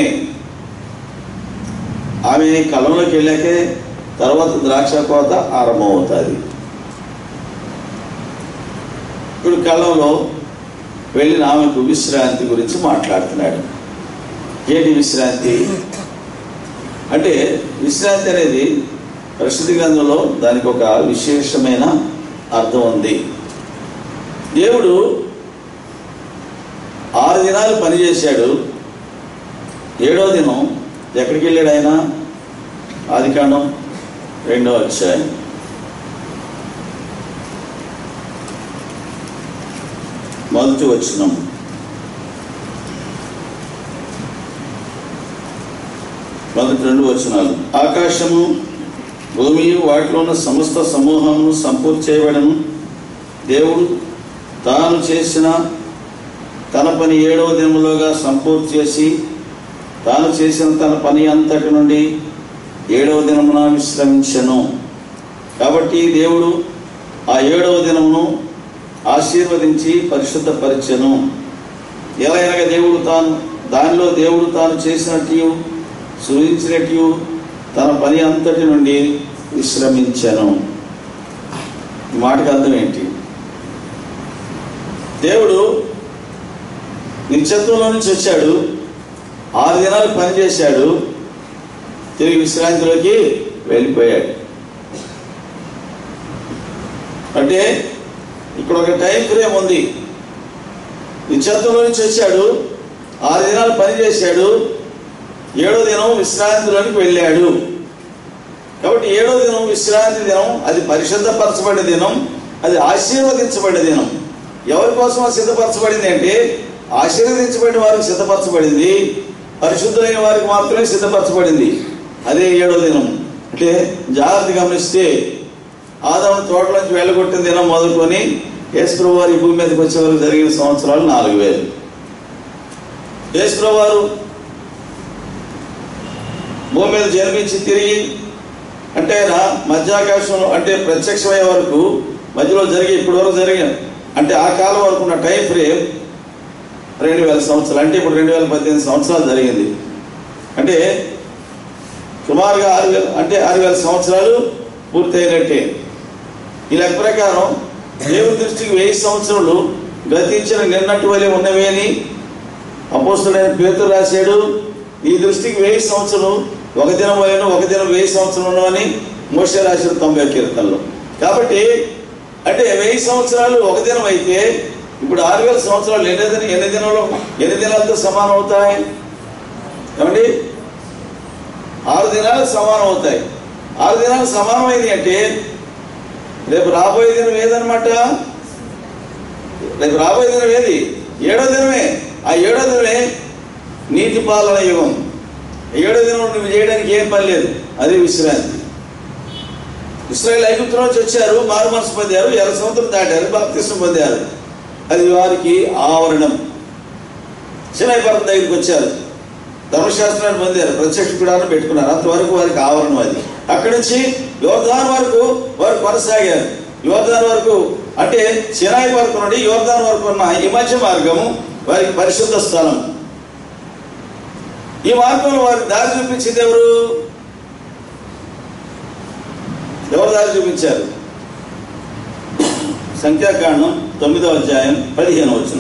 ఆమె కలంలోకి వెళ్ళాకే తర్వాత ద్రాక్ష కోత ఆరంభమవుతుంది ఇప్పుడు కళ్ళంలో వెళ్ళిన ఆమెకు విశ్రాంతి గురించి మాట్లాడుతున్నాడు ఏంటి విశ్రాంతి అంటే విశ్రాంతి అనేది పరిశుద్ధ గ్రంథంలో దానికి ఒక విశేషమైన అర్థం ఉంది దేవుడు ఆరు దినాలు పనిచేశాడు ఏడో దినం ఎక్కడికి వెళ్ళాడు ఆయన ఆదికాండం రెండో అధ్యాయం మొదటి వచ్చినం మొదటి రెండు వచనాలు ఆకాశము భూమి వాటిలో ఉన్న సమస్త సమూహమును సంపూర్తి చేయబడను దేవుడు తాను చేసిన తన పని ఏడవ దినములోగా సంపూర్తి చేసి తాను చేసిన తన పని అంతటి నుండి ఏడవ దినమున విశ్రమించను కాబట్టి దేవుడు ఆ ఏడవ దినమును ఆశీర్వదించి పరిశుద్ధపరిచెను ఎలా అనగా దేవుడు తాను దానిలో దేవుడు తాను చేసినట్టు సూచించినట్టు తన పని అంతటి నుండి విశ్రమించను ఈ మాటకు అర్థం ఏంటి దేవుడు నిత్యత్వంలో నుంచి వచ్చాడు ఆరు దినాలు పనిచేశాడు తిరిగి విశ్రాంతిలోకి వెళ్ళిపోయాడు అంటే ఇక్కడ ఒక టైం ఫ్రేమ్ ఉంది నిత్యత్వంలో నుంచి వచ్చాడు ఆరు దినాలు పని చేశాడు ఏడో దినం విశ్రాంతిలోనికి వెళ్ళాడు కాబట్టి ఏడో దినం విశ్రాంతి దినం అది పరిశుద్ధపరచబడిన దినం అది ఆశీర్వదించబడిన దినం ఎవరి కోసం అది సిద్ధపరచబడింది అంటే ఆశీర్వదించబడిన వారికి సిద్ధపరచబడింది పరిశుద్ధులైన వారికి మాత్రమే సిద్ధపరచబడింది అదే ఏడో దినం అంటే జాగ్రత్త గమనిస్తే ఆదాము తోటలోంచి వెళ్ళగొట్టిన దినం మొదలుకొని యేసుప్రభు వారి భూమి మీదకి వచ్చే వరకు జరిగిన సంవత్సరాలు నాలుగు వేలు యేసుప్రభు వారు భూమి మీద జన్మించి తిరిగి అంటే ఆయన మధ్యాకాశంలో అంటే ప్రత్యక్షమయ్యే వరకు మధ్యలో జరిగి ఇప్పటి వరకు జరిగిన అంటే ఆ కాలం వరకు ఉన్న టైం ఫ్రేమ్ రెండు వేల సంవత్సరాలు అంటే ఇప్పుడు రెండు వేల పద్దెనిమిది సంవత్సరాలు జరిగింది అంటే సుమారుగా ఆరు వేల అంటే ఆరు వేల సంవత్సరాలు పూర్తయినట్టే ఈ లెక్క ప్రకారం దేవుని దృష్టికి వెయ్యి సంవత్సరాలు గతించిన నిన్నటి వలె ఉన్నవి అని అపోస్తుడైన పేతురు రాశాడు ఈ దృష్టికి వెయ్యి సంవత్సరం ఒక దినం వలెను ఒక దినం వెయ్యి సంవత్సరం ఉన్నవని మోసే రాసిన తొంభై కీర్తనలో కాబట్టి అంటే వెయ్యి సంవత్సరాలు ఒక దినం అయితే ఇప్పుడు ఆరు వేల సంవత్సరాలు ఎన్ని దిన ఎన్ని దినాలు ఎన్ని దినాలతో సమానం అవుతాయి ఏమండి ఆరు దినాలు సమానం అవుతాయి ఆరు దినాలు సమానమైంది అంటే రేపు రాబోయే దినం ఏదనమాట రేపు రాబోయే దినం ఏది ఏడో దినమే ఆ ఏడో దినమే నీతి పాలన యుగం ఏడో దినం నువ్వు చేయడానికి ఏం పని లేదు అదే విశ్రాంతి ఇస్రాయల్ ఐగుప్తు నుంచి వచ్చారు మారు మనసు పొందారు ఎర్ర సముద్రం దాటారు బాప్తిష్టం పొందారు అది వారికి ఆవరణం సినాయి పర్వతం దగ్గరికి వచ్చారు ధర్మశాస్త్రాన్ని పొందారు ప్రత్యక్ష గుడాన్ని పెట్టుకున్నారు అంతవరకు వారికి ఆవరణం అది అక్కడి నుంచి యోర్ధాన్ వరకు వారు కొనసాగారు యోర్ధాన్ వరకు అంటే సినాయి వరకు నుండి యోర్ధాన్ వరకు ఉన్న ఈ మధ్య మార్గము వారికి పరిశుద్ధ స్థలం ఈ మార్గంలో వారికి దారి చూపించింది ఎవరు ఎవరు దారి చూపించారు సంఖ్యాకాండం తొమ్మిదో అధ్యాయం పదిహేను వచ్చిన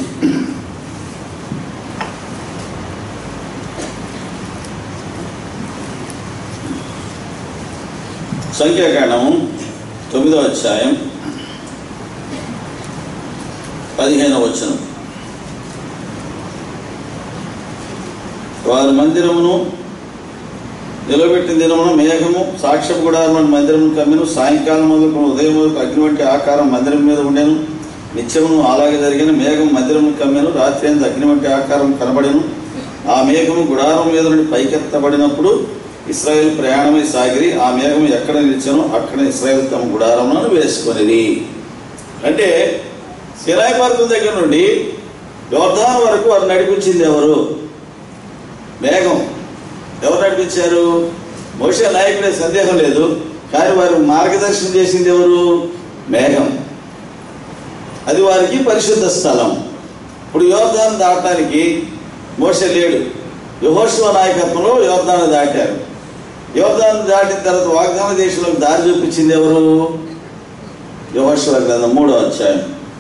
సంఖ్యాకాండము తొమ్మిదో అధ్యాయం పదిహేనవ వచనం వారి మందిరమును నిలబెట్టిన దినమున మేఘము సాక్ష్యం గుడారమైన మందిరము కమ్మెను సాయంకాలం మొదలుకొని ఉదయం వరకు అగ్ని వంటి ఆకారం మందిరం మీద ఉండెను నిత్యమును అలాగే జరిగిన మేఘం మందిరము కమ్మెను రాత్రి అంత అగ్ని వంటి ఆకారం కనబడెను ఆ మేఘము గుడారం మీద నుండి పైకెత్తబడినప్పుడు ఇస్రాయేల్ ప్రయాణమై సాగిరి ఆ మేఘం ఎక్కడ నిలిచానో అక్కడ ఇస్రాయేల్ తమ గుడారములను వేసుకొనిది అంటే సిరాయి పర్వతం దగ్గర నుండి యోర్ధాన్ వరకు వారు నడిపించింది ఎవరు మేఘం ఎవరు నడిపించారు మోషే నాయకుడే సందేహం లేదు కానీ వారు మార్గదర్శనం చేసింది ఎవరు మేఘం అది వారికి పరిశుద్ధ స్థలం ఇప్పుడు యోర్ధాన్ దాటడానికి మోసే లేడు యహోశివ నాయకత్వంలో యోర్ధాను దాటారు యోర్ధాను దాటిన తర్వాత వాగ్దాన దేశంలోకి దారి చూపించింది ఎవరు యహోశివ గ్రంథం మూడో అధ్యాయం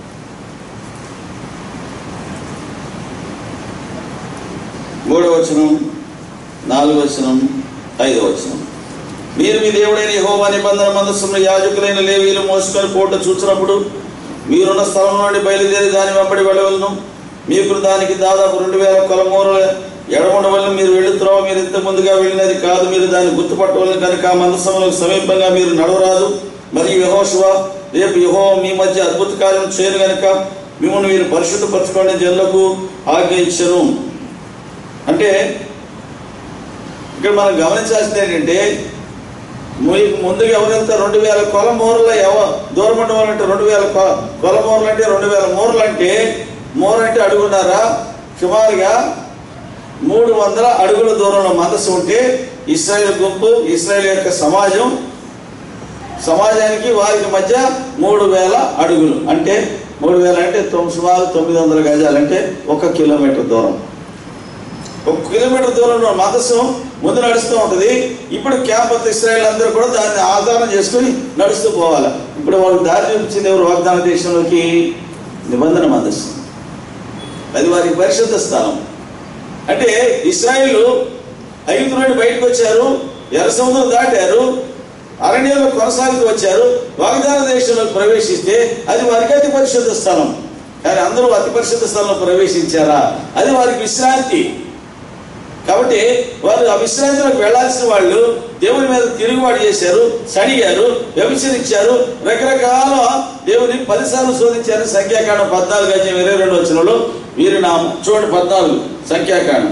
మూడో వచనం నాలుగో వచనం ఐదో వచనం మీరు మీ దేవుడైన యెహోవా నిబంధన మందస్సును యాజకులైన లేవీలు మోసుకొని కోట చూసినప్పుడు మీరున్న స్థలం నుండి బయలుదేరి దాని వెంబడి వెళ్ళవలను మీకు దానికి దాదాపు రెండు వేల కొలమూరల ఎడముండవలను మీరు వెళుతున్నావు మీరు ఇంత ముందుగా వెళ్ళినది కాదు మీరు దాన్ని గుర్తుపట్టవలను కనుక ఆ మందస్సములకు సమీపంగా మీరు నడవరాదు మరియు యహోశివ రేపు యహో మీ మధ్య అద్భుత కార్యం చేయను గనుక మిమ్మల్ని మీరు పరిశుద్ధపరచుకోండి జనులకు ఆజ్ఞ ఇచ్చను అంటే ఇక్కడ మనం గమనించాల్సింది ఏంటంటే మీకు ముందుగా ఎవరు వెళ్తారు రెండు వేల కొల మూరల ఎవ దూరం ఉండవాలంటే రెండు వేల కొ- కొల మూరలు అంటే రెండు వేల మూరలు అంటే మూర అంటే అడుగున్నారా సుమారుగా మూడు వందల అడుగుల దూరంలో మనసు ఉంటే ఇస్రాయేల్ గుంపు ఇస్రాయేల్ యొక్క సమాజం సమాజానికి వారికి మధ్య మూడు వేల అడుగులు అంటే మూడు వేల అంటే తొమ్మిది సుమారు తొమ్మిది వందల గజాలు అంటే ఒక కిలోమీటర్ దూరం ఒక కిలోమీటర్ దూరంలో మతస్సు ముందు నడుస్తూ ఉంటుంది ఇప్పుడు క్యాంపత్ ఇస్రాయల్ అందరూ కూడా దాన్ని ఆధారం చేసుకుని నడుస్తూ పోవాలి ఇప్పుడు వాళ్ళకి దారి చూపించింది ఎవరు వాగ్దాన దేశంలోకి నిబంధన మందస్సు అది వారికి పరిశుద్ధ స్థలం అంటే ఇస్రాయిల్ ఐదు నుండి బయటకు వచ్చారు ఎర్ర సముద్రం దాటారు అరణ్యంలో కొనసాగుతూ వచ్చారు వాగ్దాన దేశంలోకి ప్రవేశిస్తే అది వారికి అతి పరిశుద్ధ స్థలం కానీ అందరూ అతి పరిశుద్ధ స్థలంలో ప్రవేశించారా అది వారికి విశ్రాంతి కాబట్టి వారు ఆ విశ్రాంతిలోకి వెళ్ళాల్సిన వాళ్ళు దేవుని మీద తిరుగుబాటు చేశారు సడిగారు వ్యభిచరించారు రకరకాల దేవుని పదిసార్లు శోధించారు సంఖ్యాకాండం పద్నాలుగు అధ్యాయం ఇరవై రెండు వచ్చినలో వీరి నామం చూడండి పద్నాలుగు సంఖ్యాకాండం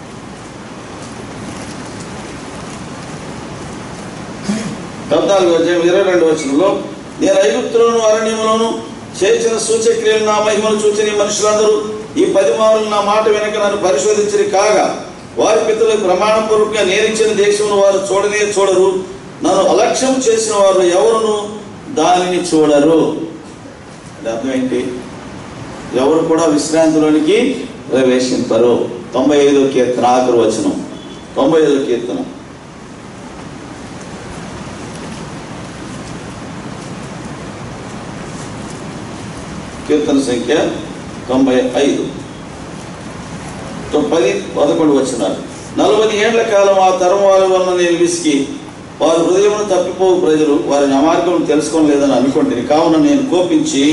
పద్నాలుగు అధ్యాయం ఇరవై రెండు వచనంలో నేను ఐగుప్తులోను అరణ్యములోను చేసిన సూచక్రియలు నా మహిమను చూచిన ఈ మనుషులందరూ ఈ పది మారులు నా మాట వెనక నన్ను పరిశోధించని కాగా వారి పితలకు ప్రమాణపూర్వకంగా నేరించిన దేశంలో వారు చూడనే చూడరు నన్ను అలక్ష్యం చేసిన వారు ఎవరును దానిని చూడరు అంటే అర్థం ఏంటి ఎవరు కూడా విశ్రాంతిలోనికి ప్రవేశింపరు తొంభై ఐదో కీర్తన ఆఖరు వచనం తొంభై ఐదో కీర్తన కీర్తన సంఖ్య తొంభై ఐదు తో- పది పదకొండు వచ్చినారు నలభై ఏళ్ల కాలం ఆ తరం వారి వలన నేను విసికి వారి హృదయమును తప్పిపోవు ప్రజలు వారి అమార్గం తెలుసుకోలేదని అనుకుంటుంది కావున నేను కోపించి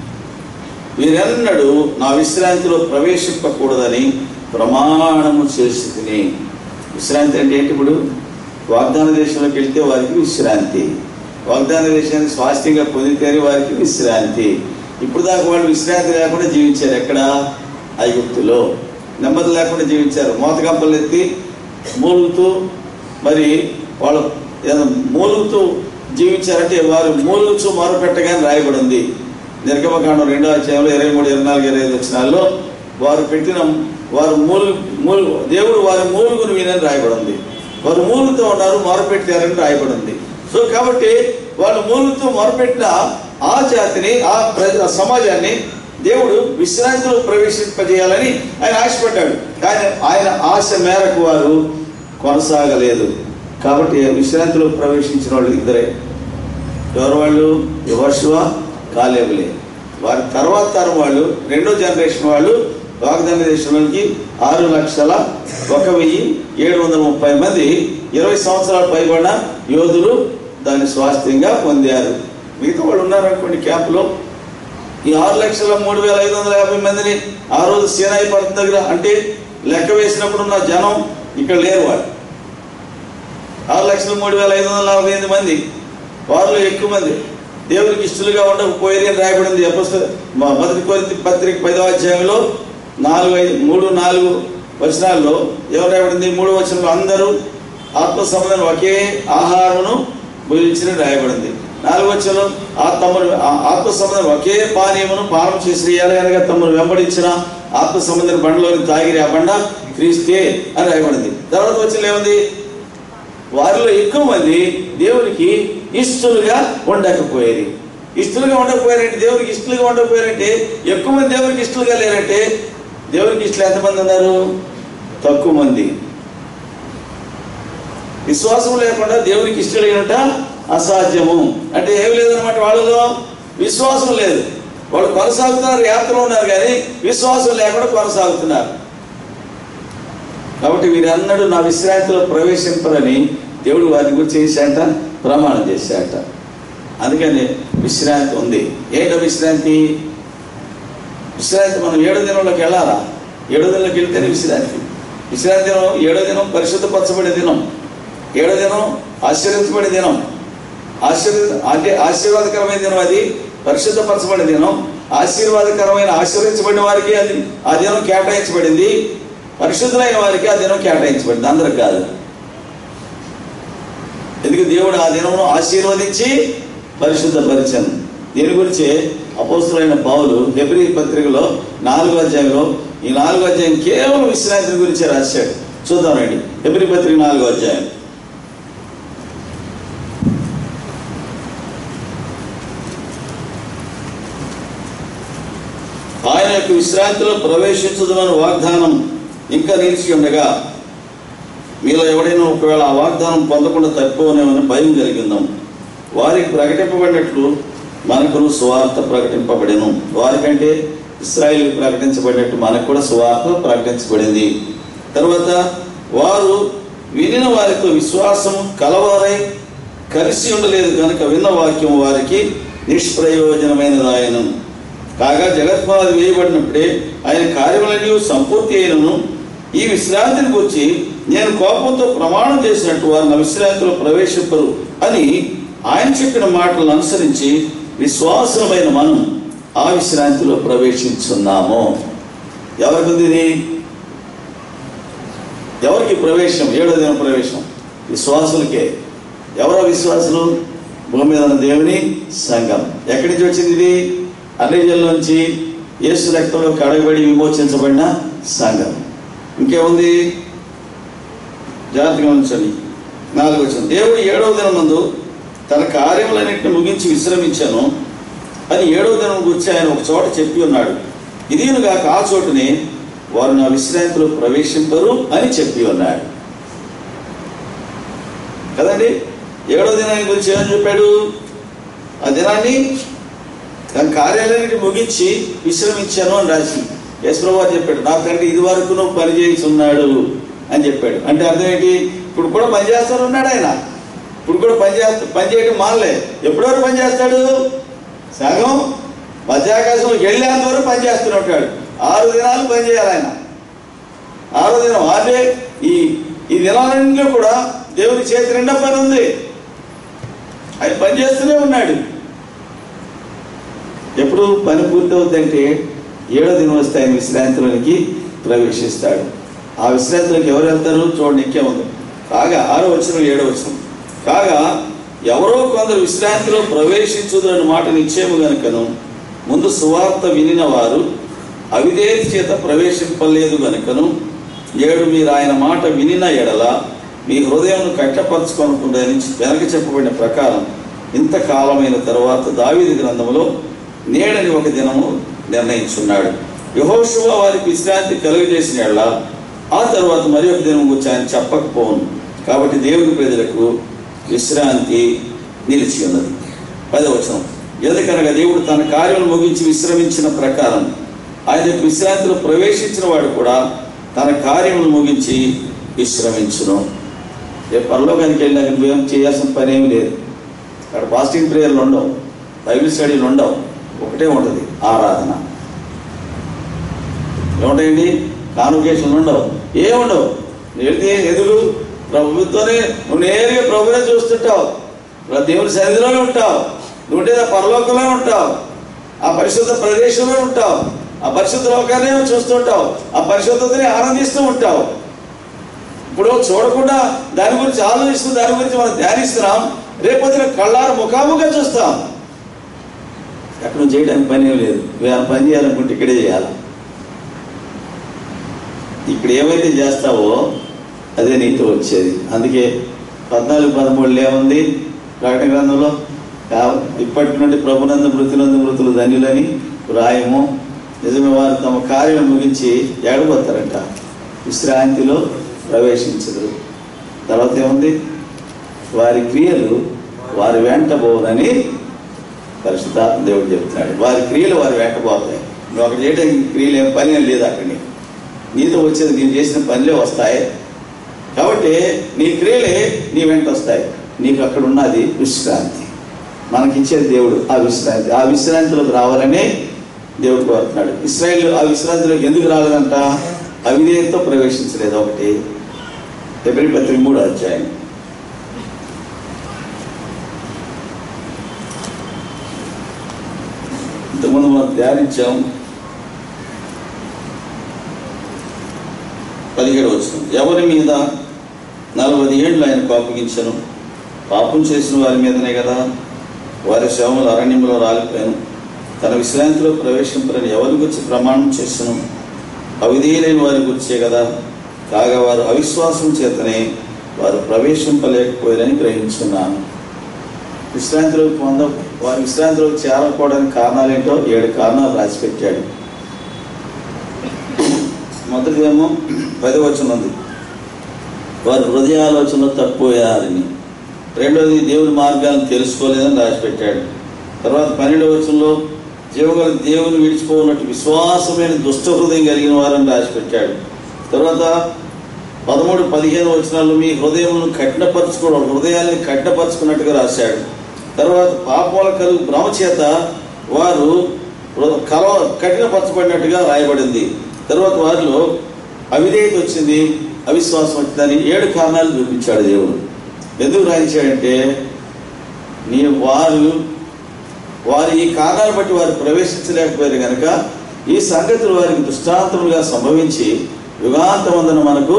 వీరెన్నడూ నా విశ్రాంతిలో ప్రవేశింపకూడదని ప్రమాణము చేసి తిని విశ్రాంతి అంటే ఏంటి ఇప్పుడు వాగ్దాన దేశంలోకి వెళ్తే వారికి విశ్రాంతి వాగ్దాన దేశాన్ని స్వాస్థ్యంగా పొందితేనే వారికి విశ్రాంతి ఇప్పుడు దాకా వాళ్ళు విశ్రాంతి లేకుండా జీవించారు ఎక్కడ ఐగుప్తులో నెమ్మది లేకుండా జీవించారు మోతగంపలు ఎత్తి మూలుగుతూ మరి వాళ్ళు ఏదో మూలుగుతూ జీవించారంటే వారు మూలుగుచూ మొరపెట్టగానే రాయబడి ఉంది నిర్గమకాండం రెండో అధ్యాయంలో ఇరవై మూడు ఇరవై నాలుగు ఇరవై ఐదు వచ్చినాల్లో వారు పెట్టిన వారు మూలు మూలు దేవుడు వారి మూలుగును వినని రాయబడి ఉంది వారు మూలుగుతూ ఉన్నారు మొరపెట్టారని రాయబడి ఉంది సో కాబట్టి వాళ్ళు మూలుగుతూ మొరపెట్టిన ఆ జాతిని ఆ ప్రజ ఆ సమాజాన్ని దేవుడు విశ్రాంతిలో ప్రవేశింపజేయాలని ఆయన ఆశపడ్డాడు కానీ ఆయన ఆశ మేరకు వారు కొనసాగలేదు కాబట్టి విశ్రాంతిలో ప్రవేశించిన వాళ్ళు ఇద్దరే ఎవరు వాళ్ళు యువర్షువ కాలేబులే వారి తర్వాత తరం వాళ్ళు రెండో జనరేషన్ వాళ్ళు వాగ్దాన దేశంలోకి ఆరు లక్షల ఒక వెయ్యి ఏడు వందల ముప్పై మంది ఇరవై సంవత్సరాల పైబడిన యోధులు దాన్ని స్వాస్థ్యంగా పొందారు మిగతా వాళ్ళు ఉన్నారనుకోండి క్యాంపులో ఈ ఆరు లక్షల మూడు వేల ఐదు వందల యాభై మందిని ఆ రోజు సీనాయి పర్వతం దగ్గర అంటే లెక్క వేసినప్పుడు ఉన్న జనం ఇక్కడ లేరు వాళ్ళు ఆరు లక్షల మూడు వేల ఐదు వందల నలభై ఎనిమిది మంది వారిలో ఎక్కువ మంది దేవునికి ఇష్టలుగా ఉండకపోయేది అని రాయబడింది అపొస్త- మా మొదటి కొరింథీ పత్రిక పదవ అధ్యాయంలో నాలుగు ఐదు మూడు నాలుగు వచనాల్లో ఎవరు రాయబడింది మూడు వచనంలో అందరూ ఆత్మ సంబంధం ఒకే ఆహారమును భుజించిన రాయబడింది నాలుగు వచనంలో ఆ తమను ఆ- ఆత్మ సంబంధం ఒకే పానీయమును పానం చేసి అనగా తమను వెంబడించిన ఆత్మ సంబంధం బండలోని తాగిరి ఆ బండ క్రీస్తే అని రాయబడింది తర్వాత వచ్చిన ఏముంది వారిలో ఎక్కువ మంది దేవునికి ఇష్టలుగా ఉండకపోయేది ఇష్టలుగా ఉండకపోయారంటే దేవునికి ఇష్టలుగా ఉండకపోయారంటే ఎక్కువ మంది దేవునికి ఇష్టలుగా లేరంటే దేవునికి ఇష్టలు ఎంతమంది ఉన్నారు తక్కువ మంది విశ్వాసం లేకుండా దేవునికి ఇష్టలేనట అసాధ్యము అంటే ఏం లేదనమాట వాళ్ళలో విశ్వాసం లేదు వాళ్ళు కొనసాగుతున్నారు యాత్రలో ఉన్నారు కానీ విశ్వాసం లేకుండా కొనసాగుతున్నారు కాబట్టి వీరన్నడూ నా విశ్రాంతిలో ప్రవేశింపరని దేవుడు వారి గురించి చేశాట ప్రమాణం చేశాట అందుకని విశ్రాంతి ఉంది ఏంటో విశ్రాంతి విశ్రాంతి మనం ఏడో దినంలోకి వెళ్ళాలా ఏడో దినంలోకి వెళ్తేనే విశ్రాంతి విశ్రాంతి దినం ఏడో దినం పరిశుద్ధపరచబడే దినం ఏడో దినం ఆశీర్వదించబడే దినం ఆశీర్వ అంటే ఆశీర్వాదకరమైన దినం అది పరిశుద్ధపరచబడే దినం ఆశీర్వాదకరమైన ఆశీర్వదించబడిన వారికి అది ఆ దినం కేటాయించబడింది పరిశుద్ధులైన వారికి ఆ దినం కేటాయించబడింది అందరికి కాదు ఎందుకు దేవుడు ఆ దినమును ఆశీర్వదించి పరిశుద్ధపరిచాను దీని గురించి అపోస్తులైన పౌలు హెబ్రి పత్రికలో నాలుగో అధ్యాయంలో ఈ నాలుగో అధ్యాయం కేవలం విశ్రాంతి గురించే రాశాడు చూద్దామండి హెబ్రి పత్రిక నాలుగో అధ్యాయం ఆయన యొక్క విశ్రాంతిలో ప్రవేశించదమని వాగ్దానం ఇంకా నిలిచి ఉండగా మీలో ఎవడైనా ఒకవేళ ఆ వాగ్దానం పొందకుండా తప్పిపోనేమని భయం కలిగిందాం వారికి ప్రకటింపబడినట్లు మనకును సువార్త ప్రకటింపబడెను వారికంటే ఇస్రాయిల్ ప్రకటించబడినట్టు మనకు కూడా సువార్త ప్రకటించబడింది తర్వాత వారు వినిన వారితో విశ్వాసం కలవారై కలిసి ఉండలేదు కనుక విన్న వాక్యం వారికి నిష్ప్రయోజనమైనదాయను కాగా జగత్మాది వేయబడినప్పుడే ఆయన కార్యములన్నీ సంపూర్తి అయినను ఈ విశ్రాంతిని గురించి నేను కోపంతో ప్రమాణం చేసినట్టు వారు నా విశ్రాంతిలో ప్రవేశింపరు అని ఆయన చెప్పిన మాటలను అనుసరించి విశ్వాసమైన మనం ఆ విశ్రాంతిలో ప్రవేశించున్నాము ఎవరికి ఉంది ఇది ఎవరికి ప్రవేశం ఏడో దిన ప్రవేశం విశ్వాసులకే ఎవరో విశ్వాసులు భూమి మీద ఉన్న దేవుని సంఘం ఎక్కడి నుంచి వచ్చింది ఇది అన్ని నుంచి యేసు రక్తంలో కడగబడి విమోచించబడిన సంఘం ఇంకేముంది జాగ్రత్తగా ఉంచండి నాలుగు వచ్చిన దేవుడు ఏడవ దినం ముందు తన కార్యములన్నింటిని ముగించి విశ్రమించాను అని ఏడవ దినం గురించి ఆయన ఒక చోట చెప్పి ఉన్నాడు ఇదినుగా ఆ చోటుని వారు నా విశ్రాంతిలో ప్రవేశింపరు అని చెప్పి ఉన్నాడు కదండి ఏడవ దినాన్ని గురించి ఏమని చెప్పాడు ఆ దినాన్ని తన కార్యాలన్నిటి ముగించి విశ్రమించాను అని రాసి యశ్వ్రభు చెప్పాడు నాకంటే ఇది వరకు నువ్వు పని చేస్తున్నాడు అని చెప్పాడు అంటే అర్థం ఏంటి ఇప్పుడు కూడా పని చేస్తాను ఉన్నాడు ఆయన ఇప్పుడు కూడా పని చేస్తా పని చేయడం మానలే ఎప్పటి వరకు పని చేస్తాడు సగం మధ్యాకాశంలోకి వెళ్ళేంత వరకు పని చేస్తూనే ఉంటాడు ఆరు దినాలు పని చేయాలి ఆయన ఆరో దినం అదే ఈ ఈ దినాలన్నింటిలో కూడా దేవుని చేతి నిండా పని ఉంది ఆయన పని చేస్తూనే ఉన్నాడు ఎప్పుడు పని పూర్తవుద్దంటే ఏడో దినం వస్తే ఆయన విశ్రాంతిలోనికి ప్రవేశిస్తాడు ఆ విశ్రాంతిలోకి ఎవరు వెళ్తారు చూడండి ఇంకే ఉంది కాగా ఆరో వచ్చిన ఏడో వచ్చిన కాగా ఎవరో కొందరు విశ్రాంతిలో ప్రవేశించుదని మాట నిశ్చయము గనుకను ముందు సువార్త వినిన వారు అవిధేయత చేత ప్రవేశింపలేదు గనుకను ఏడు మీరు ఆయన మాట వినిన ఎడల మీ హృదయం కట్టపరచుకోనకుండా నుంచి వెనక చెప్పబడిన ప్రకారం ఇంతకాలమైన తర్వాత దావీది గ్రంథములో నేడని ఒక దినము నిర్ణయించున్నాడు యహోశువ వారికి విశ్రాంతి కలుగజేసిన ఎడల ఆ తర్వాత మరి ఒక దినం గురించి ఆయన చెప్పకపోను కాబట్టి దేవుని ప్రజలకు విశ్రాంతి నిలిచి ఉన్నది పదవచనం ఎందుకనగా దేవుడు తన కార్యములు ముగించి విశ్రమించిన ప్రకారం ఆయన యొక్క విశ్రాంతిలో ప్రవేశించిన వాడు కూడా తన కార్యములు ముగించి విశ్రమించును రేపు పరలోకానికి వెళ్ళినాక నువ్వేం చేయాల్సిన పని ఏమి లేదు అక్కడ ఫాస్టింగ్ ప్రేయర్లు ఉండవు బైబిల్ స్టడీలు ఉండవు ఒకటే ఉంటుంది ఆరాధన ఏముంటాయండి కాన్వకేషన్లు ఉండవు ఏముండవు వెళ్తే ఎదురు ప్రభుత్వనే నువ్వు నేరుగా ప్రభునే చూస్తుంటావు ప్ర- దేవుని సన్నిధిలోనే ఉంటావు నువ్వు ఉండేది ఆ పరలోకంలో ఉంటావు ఆ పరిశుద్ధ ప్రదేశంలో ఉంటావు ఆ పరిశుద్ధ లోకాన్ని చూస్తుంటావు ఆ పరిశుద్ధతని ఆనందిస్తూ ఉంటావు ఇప్పుడు చూడకుండా దాని గురించి ఆలోచిస్తూ దాని గురించి మనం ధ్యానిస్తున్నాం రేపొద్దున కళ్ళారు ముఖాముఖంగా చూస్తాం అక్కడ నువ్వు చేయడానికి పని ఏం లేదు వేరే పని చేయాలనుకుంటే ఇక్కడే చేయాలి ఇక్కడ ఏమైతే చేస్తావో అదే నీతో వచ్చేది అందుకే పద్నాలుగు పదమూడులో ఏముంది ప్రకటన గ్రంథంలో కా- ఇప్పటి నుండి ప్రభునందు మృతులందు మృతులు ధన్యులని రాయము నిజమే వారు తమ కార్యం ముగించి ఏడబోతారంట విశ్రాంతిలో ప్రవేశించరు తర్వాత ఏముంది వారి క్రియలు వారి వెంట పోనని పరిశుద్ధాత్మ దేవుడు చెప్తున్నాడు వారి క్రియలు వారి వెంట పోతాయి నువ్వు అక్కడ చేయడానికి క్రియలు ఏం పని ఏం లేదు అక్కడిని నీతో వచ్చేది నేను చేసిన పనిలే వస్తాయి కాబట్టి నీ క్రియలే నీ వెంట వస్తాయి నీకు అక్కడ ఉన్నది విశ్రాంతి మనకిచ్చేది దేవుడు ఆ విశ్రాంతి ఆ విశ్రాంతిలోకి రావాలని దేవుడు కోరుతున్నాడు ఇస్రాయేల్ ఆ విశ్రాంతిలోకి ఎందుకు రాలేదంట అవిధేయతతో ప్రవేశించలేదు ఒకటి ఎబ్రి పత్రిక మూడు అధ్యాయం ఇంతకుముందు మనం ధ్యానించాం పదిహేడు వచ్చిన ఎవరి మీద నలభై ఏళ్ళు ఆయన కోపగించను పాపం చేసిన వారి మీదనే కదా వారి శవములు అరణ్యంలో రాలిపోయాను తన విశ్రాంతిలో ప్రవేశింపరని ఎవరి గురించి ప్రమాణం చేసను అవిధేయులైన వారి గురించే కదా కాగా వారు అవిశ్వాసం చేతనే వారు ప్రవేశింపలేకపోయారని గ్రహించున్నాను విశ్రాంతిలో పొంద వారి విశ్రాంతిలో చేరకపోవడానికి కారణాలు ఏంటో ఏడు కారణాలు రాసి పెట్టాడు మొదటిదేమో పదవచనం ఉంది వారి హృదయాలోచనలో తప్పిపోయారని రెండోది దేవుని మార్గాలను తెలుసుకోలేదని రాసిపెట్టాడు తర్వాత పన్నెండవ వచనంలో జీవగల దేవుని విడిచిపోన్నట్టు విశ్వాసమైన దుష్ట హృదయం కలిగిన వారని రాసిపెట్టాడు తర్వాత పదమూడు పదిహేను వచనాల్లో మీ హృదయములను కఠినపరచుకోవడం హృదయాన్ని కఠినపరచుకున్నట్టుగా రాశాడు తర్వాత పాపాల కలుగు భ్రమ చేత వారు హృ- కలవ కఠినపరచబడినట్టుగా రాయబడింది తర్వాత వారిలో అవిధేయత వచ్చింది అవిశ్వాసం వచ్చిందని ఏడు కారణాలు చూపించాడు దేవుడు ఎందుకు రాయించాడంటే నీ వారు వారి ఈ కారణాలు బట్టి వారు ప్రవేశించలేకపోయారు కనుక ఈ సంగతులు వారికి దృష్టాంతములుగా సంభవించి యుగాంతమందున మనకు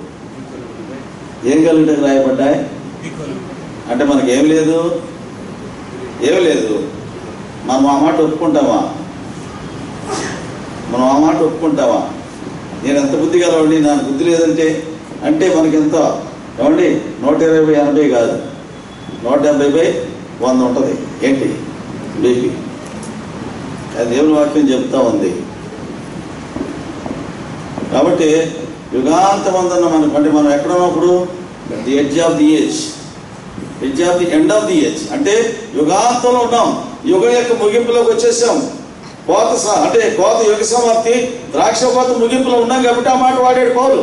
ఏం కలిగితే రాయబడ్డాయి అంటే మనకి ఏం లేదు ఏం లేదు మనం ఆ మాట ఒప్పుకుంటామా మనం ఆ మాట ఒప్పుకుంటామా నేను ఎంత బుద్ధి గలవండి నాకు బుద్ధి లేదంటే అంటే మనకి ఎంత ఏమండి నూట ఇరవై బై ఎనభై కాదు నూట డెబ్బై బై వంద ఉంటుంది ఏంటి బీపీ అది దేవుని వాక్యం చెప్తా ఉంది కాబట్టి యుగాంతమందన్న మనకు అంటే మనం ఎక్కడ ఉన్నప్పుడు the edge of the age edge of the end of the age అంటే యుగాంతంలో ఉన్నాం యుగం యొక్క ముగింపులోకి వచ్చేసాం కోత స- అంటే కోత యుగ సమాప్తి ద్రాక్ష కోత ముగింపులో ఉన్నాం కాబట్టి ఆ మాట వాడాడు పౌలు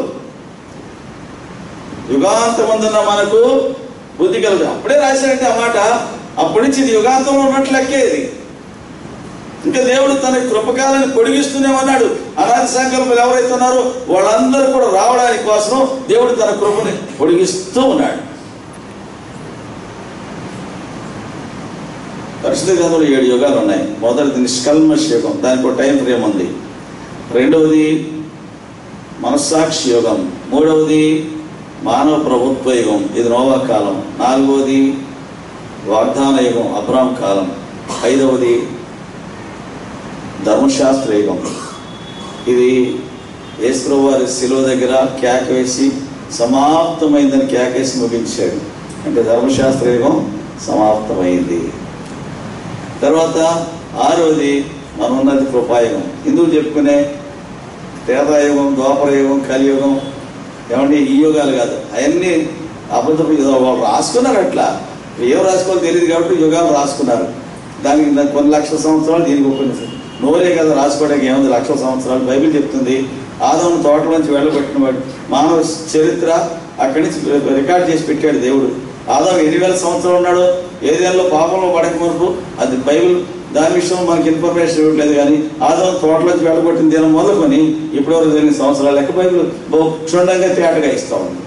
యుగాంతమందున్న మనకు బుద్ధి కలదు అప్పుడే రాశాడంటే ఆ మాట అప్పటి నుంచి ఇది యుగాంతంలో ఉన్నట్లు లెక్కే ఇది ఇంకా దేవుడు తన కృపకాలాన్ని పొడిగిస్తూనే ఉన్నాడు అనాది సంకల్పాలు ఎవరైతే ఉన్నారో వాళ్ళందరూ కూడా రావడానికి కోసం దేవుడు తన కృపని పొడిగిస్తూ ఉన్నాడు పరిశుద్ధ గ్రంథంలో ఏడు యుగాలు ఉన్నాయి మొదటిది నిష్కల్మష యుగం దానికి ఒక టైం ఫ్రేమ్ ఉంది రెండవది మనస్సాక్షి యుగం మూడవది మానవ ప్రభుత్వ యుగం ఇది నోవా కాలం నాలుగవది వాగ్దాన యుగం అబ్రాం కాలం ఐదవది ధర్మశాస్త్ర యుగం ఇది యేసుప్రభు వారి శిలువ దగ్గర కేక వేసి సమాప్తమైందని కేకేసి ముగించాడు అంటే ధర్మశాస్త్ర యుగం సమాప్తమైంది తర్వాత ఆరోది మనం ఉన్నది కృపాయుగం ఎందుకు చెప్పుకునే త్రేతాయుగం ద్వాపరయుగం కలియుగం ఏమంటే ఈ యుగాలు కాదు అవన్నీ అబద్ధపు యుగాలు వాళ్ళు రాసుకున్నారు అట్లా ఏం రాసుకోవాలో తెలియదు కాబట్టి యుగాలు రాసుకున్నారు దానికి ఇంకా కొన్ని లక్షల సంవత్సరాలు దీనికి ఒక కొన్ని నోరే కదా రాసుకోవడానికి ఏముంది లక్షల సంవత్సరాలు బైబిల్ చెప్తుంది ఆదం తోట నుంచి వెళ్ళబెట్టిన వాడు మానవ చరిత్ర అక్కడి నుంచి రికార్డ్ చేసి పెట్టాడు దేవుడు ఆదాం ఎన్ని వేల సంవత్సరాలు ఉన్నాడు ఏదేళ్ళలో పాపంలో పడక మునుపు అది బైబిల్ దాని విషయంలో మనకి ఇన్ఫర్మేషన్ ఇవ్వట్లేదు కానీ ఆదాం తోటలోంచి వెళ్ళగొట్టిన దినం మొదలుకొని ఇప్పటివరకు జరిగిన సంవత్సరాలు లెక్క బైబిల్ బహు క్షుణ్ణంగా తేటగా ఇస్తా ఉంది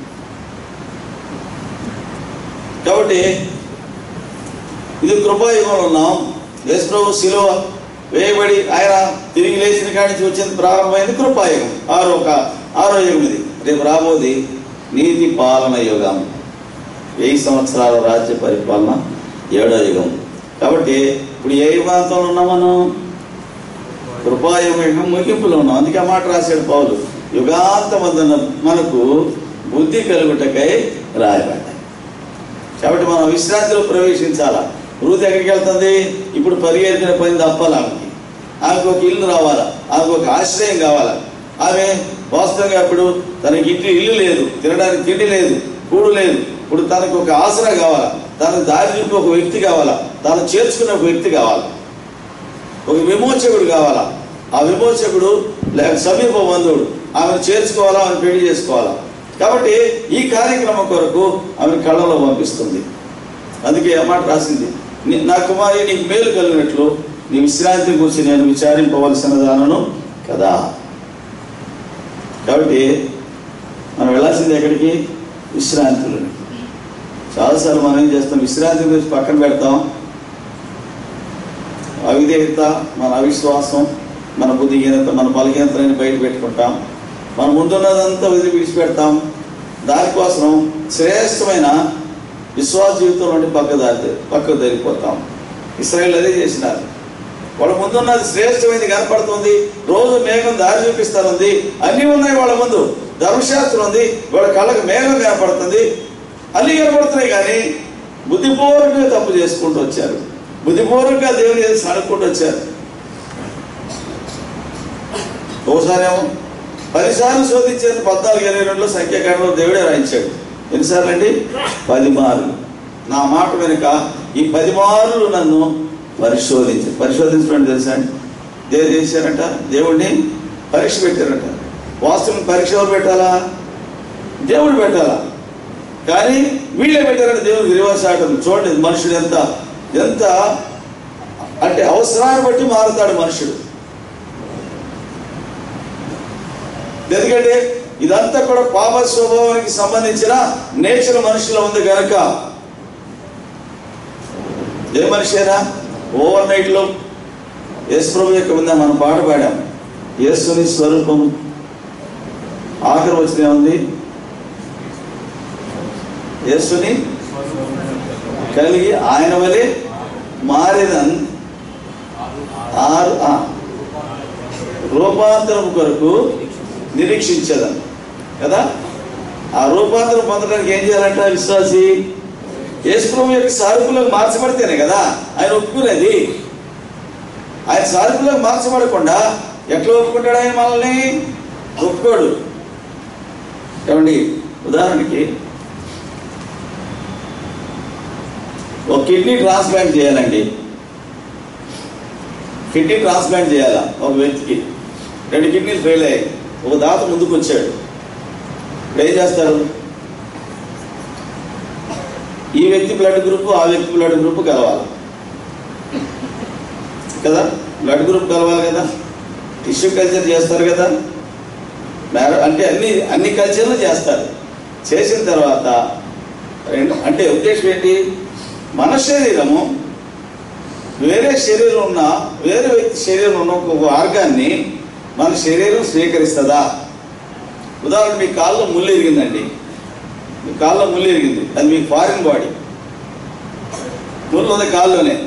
కాబట్టి ఇది కృపాయుగంలో ఉన్నాం యేసుప్రభు శిలువ వేయబడి ఆయన తిరిగి లేచిన కాడి నుంచి వచ్చింది ప్రారంభమైంది కృపాయుగం ఆరో ఒక ఆరో యుగం ఇది రేపు రాబోది నీతి పాలన యుగం వెయ్యి సంవత్సరాల రాజ్య పరిపాలన ఏడో యుగం కాబట్టి ఇప్పుడు ఏ యుగాంతంలో ఉన్నాం మనం కృపాయుగం యుగం ముగింపులో ఉన్నాం అందుకే ఆ మాట రాశాడు పౌలు యుగాంతమందున మనకు బుద్ధి కలుగుటకై రాయబడ్డాయి కాబట్టి మనం విశ్రాంతిలో ప్రవేశించాలా రూత్ ఎక్కడికి వెళ్తుంది ఇప్పుడు పరిగెత్తిన పని తప్పాలి ఆమెకి ఆమెకు ఒక ఇల్లు రావాలా ఆమెకు ఒక ఆశ్రయం కావాలా ఆమె వాస్తవంగా ఇప్పుడు తనకి ఇంటి ఇల్లు లేదు తినడానికి తిండి లేదు కూడు లేదు ఇప్పుడు తనకు ఒక ఆసరా కావాలా తనకు దారి చూపి ఒక వ్యక్తి కావాలా తను చేర్చుకునే ఒక వ్యక్తి కావాలా ఒక విమోచకుడు కావాలా ఆ విమోచకుడు లేక సమీప బంధువుడు ఆమెను చేర్చుకోవాలా ఆమెను పెళ్లి చేసుకోవాలా కాబట్టి ఈ కార్యక్రమం కొరకు ఆమెను కళ్ళలో పంపిస్తుంది అందుకే ఆ మాట రాసింది "నీ- నా కుమారి నీకు మేలు కలిగినట్లు నీ విశ్రాంతి గురించి నేను విచారింపవలసిన దానను కదా కాబట్టి మనం వెళ్ళాల్సింది ఎక్కడికి విశ్రాంతిలో చాలాసార్లు మనం ఏం చేస్తాం విశ్రాంతి గురించి పక్కన పెడతాం అవిధేయత మన అవిశ్వాసం మన బుద్ధిహీనత మన బలహీనతలని బయట పెట్టుకుంటాం మన ముందున్నదంతా వదిలి విడిచిపెడతాం దానికోసం శ్రేష్టమైన విశ్వాస జీవితం నుండి పక్క దారి పక్కకు తరిగిపోతాం ఇస్రాయల్ అదే చేసినారు వాళ్ళ ముందు ఉన్నది శ్రేష్టమైనది కనపడుతుంది రోజు మేఘం దారి చూపిస్తానుంది అన్నీ ఉన్నాయి వాళ్ళ ముందు ధర్మశాస్త్రం ఉంది వాళ్ళ కళ్ళకు మేఘం కనపడుతుంది అన్నీ కనపడుతున్నాయి కానీ బుద్ధిపూర్వకంగా తప్పు చేసుకుంటూ వచ్చారు బుద్ధిపూర్వకంగా దేవుని చేసి అడుక్కుంటూ వచ్చారు ఒకసారేమో పదిసార్లు శోధించారు పద్నాలుగు ఇరవై రెండులో సంఖ్యాకాండంలో దేవుడే రాయించాడు ఎన్నిసార్లు అండి పది మార్లు నా మాట వెనుక ఈ పది మార్లు నన్ను పరిశోధించారు పరిశోధించడం తెలుసా అండి దేవుడు చేశారంట దేవుడిని పరీక్ష పెట్టారంట వాస్తవం పరీక్ష ఎవరు పెట్టాలా దేవుడు పెట్టాలా కానీ వీళ్ళే పెట్టారంటే దేవుడికి రివర్స్ ఆటం చూడండి మనుషుడు ఎంత ఎంత అంటే అవసరాన్ని బట్టి మారుతాడు మనుషుడు ఎందుకంటే ఇదంతా కూడా పాప స్వభావానికి సంబంధించిన నేచర్ మనుషులో ఉంది కనుక ఏ మనిషేనా ఓవర్ నైట్లో యేసు ప్రభు యొక్క ముందు మనం పాట పాడాం యేసుని స్వరూపం ఆఖరి వచ్చిన ఉంది యేసుని కలిగి ఆయన వలె మారేదన్ ఆరు ఆ, రూపాంతరం కొరకు నిరీక్షించదని కదా ఆ రూపాంతరం పొందడానికి ఏం చేయాలంట విశ్వాసి యేసుప్రభు యొక్క సారూపులకు మార్చబడితేనే కదా ఆయన ఒప్పుకునేది ఆయన సారూపులకు మార్చబడకుండా ఎట్లా ఒప్పుకుంటాడు ఆయన మనల్ని ఒప్పుకోడు ఏమండి ఉదాహరణకి ఒక కిడ్నీ ట్రాన్స్ప్లాంట్ చేయాలండి కిడ్నీ ట్రాన్స్ప్లాంట్ చేయాలా ఒక వ్యక్తికి రెండు కిడ్నీలు ఫెయిల్ అయ్యాయి ఒక దాత ముందుకు వచ్చాడు ఇప్పుడు ఏం చేస్తారు ఈ వ్యక్తి బ్లడ్ గ్రూప్ ఆ వ్యక్తి బ్లడ్ గ్రూప్ కలవాలి కదా బ్లడ్ గ్రూప్ కలవాలి కదా టిష్యూ కల్చర్ చేస్తారు కదా మ్యార- అంటే అన్ని అన్ని కల్చర్లు చేస్తారు చేసిన తర్వాత రెండు- అంటే ఉద్దేశం ఏంటి మన శరీరము వేరే శరీరం ఉన్న వేరే వ్యక్తి శరీరం ఉన్న ఒక ఆర్గాన్ని మన శరీరం స్వీకరిస్తుందా ఉదాహరణ మీ కాల్లో ముళ్ళు ఇరిగిందండి మీ కాల్లో ముళ్ళు ఇరిగింది అది మీ ఫారిన్ బాడీ ముళ్ళు ఉంది కాల్లోనే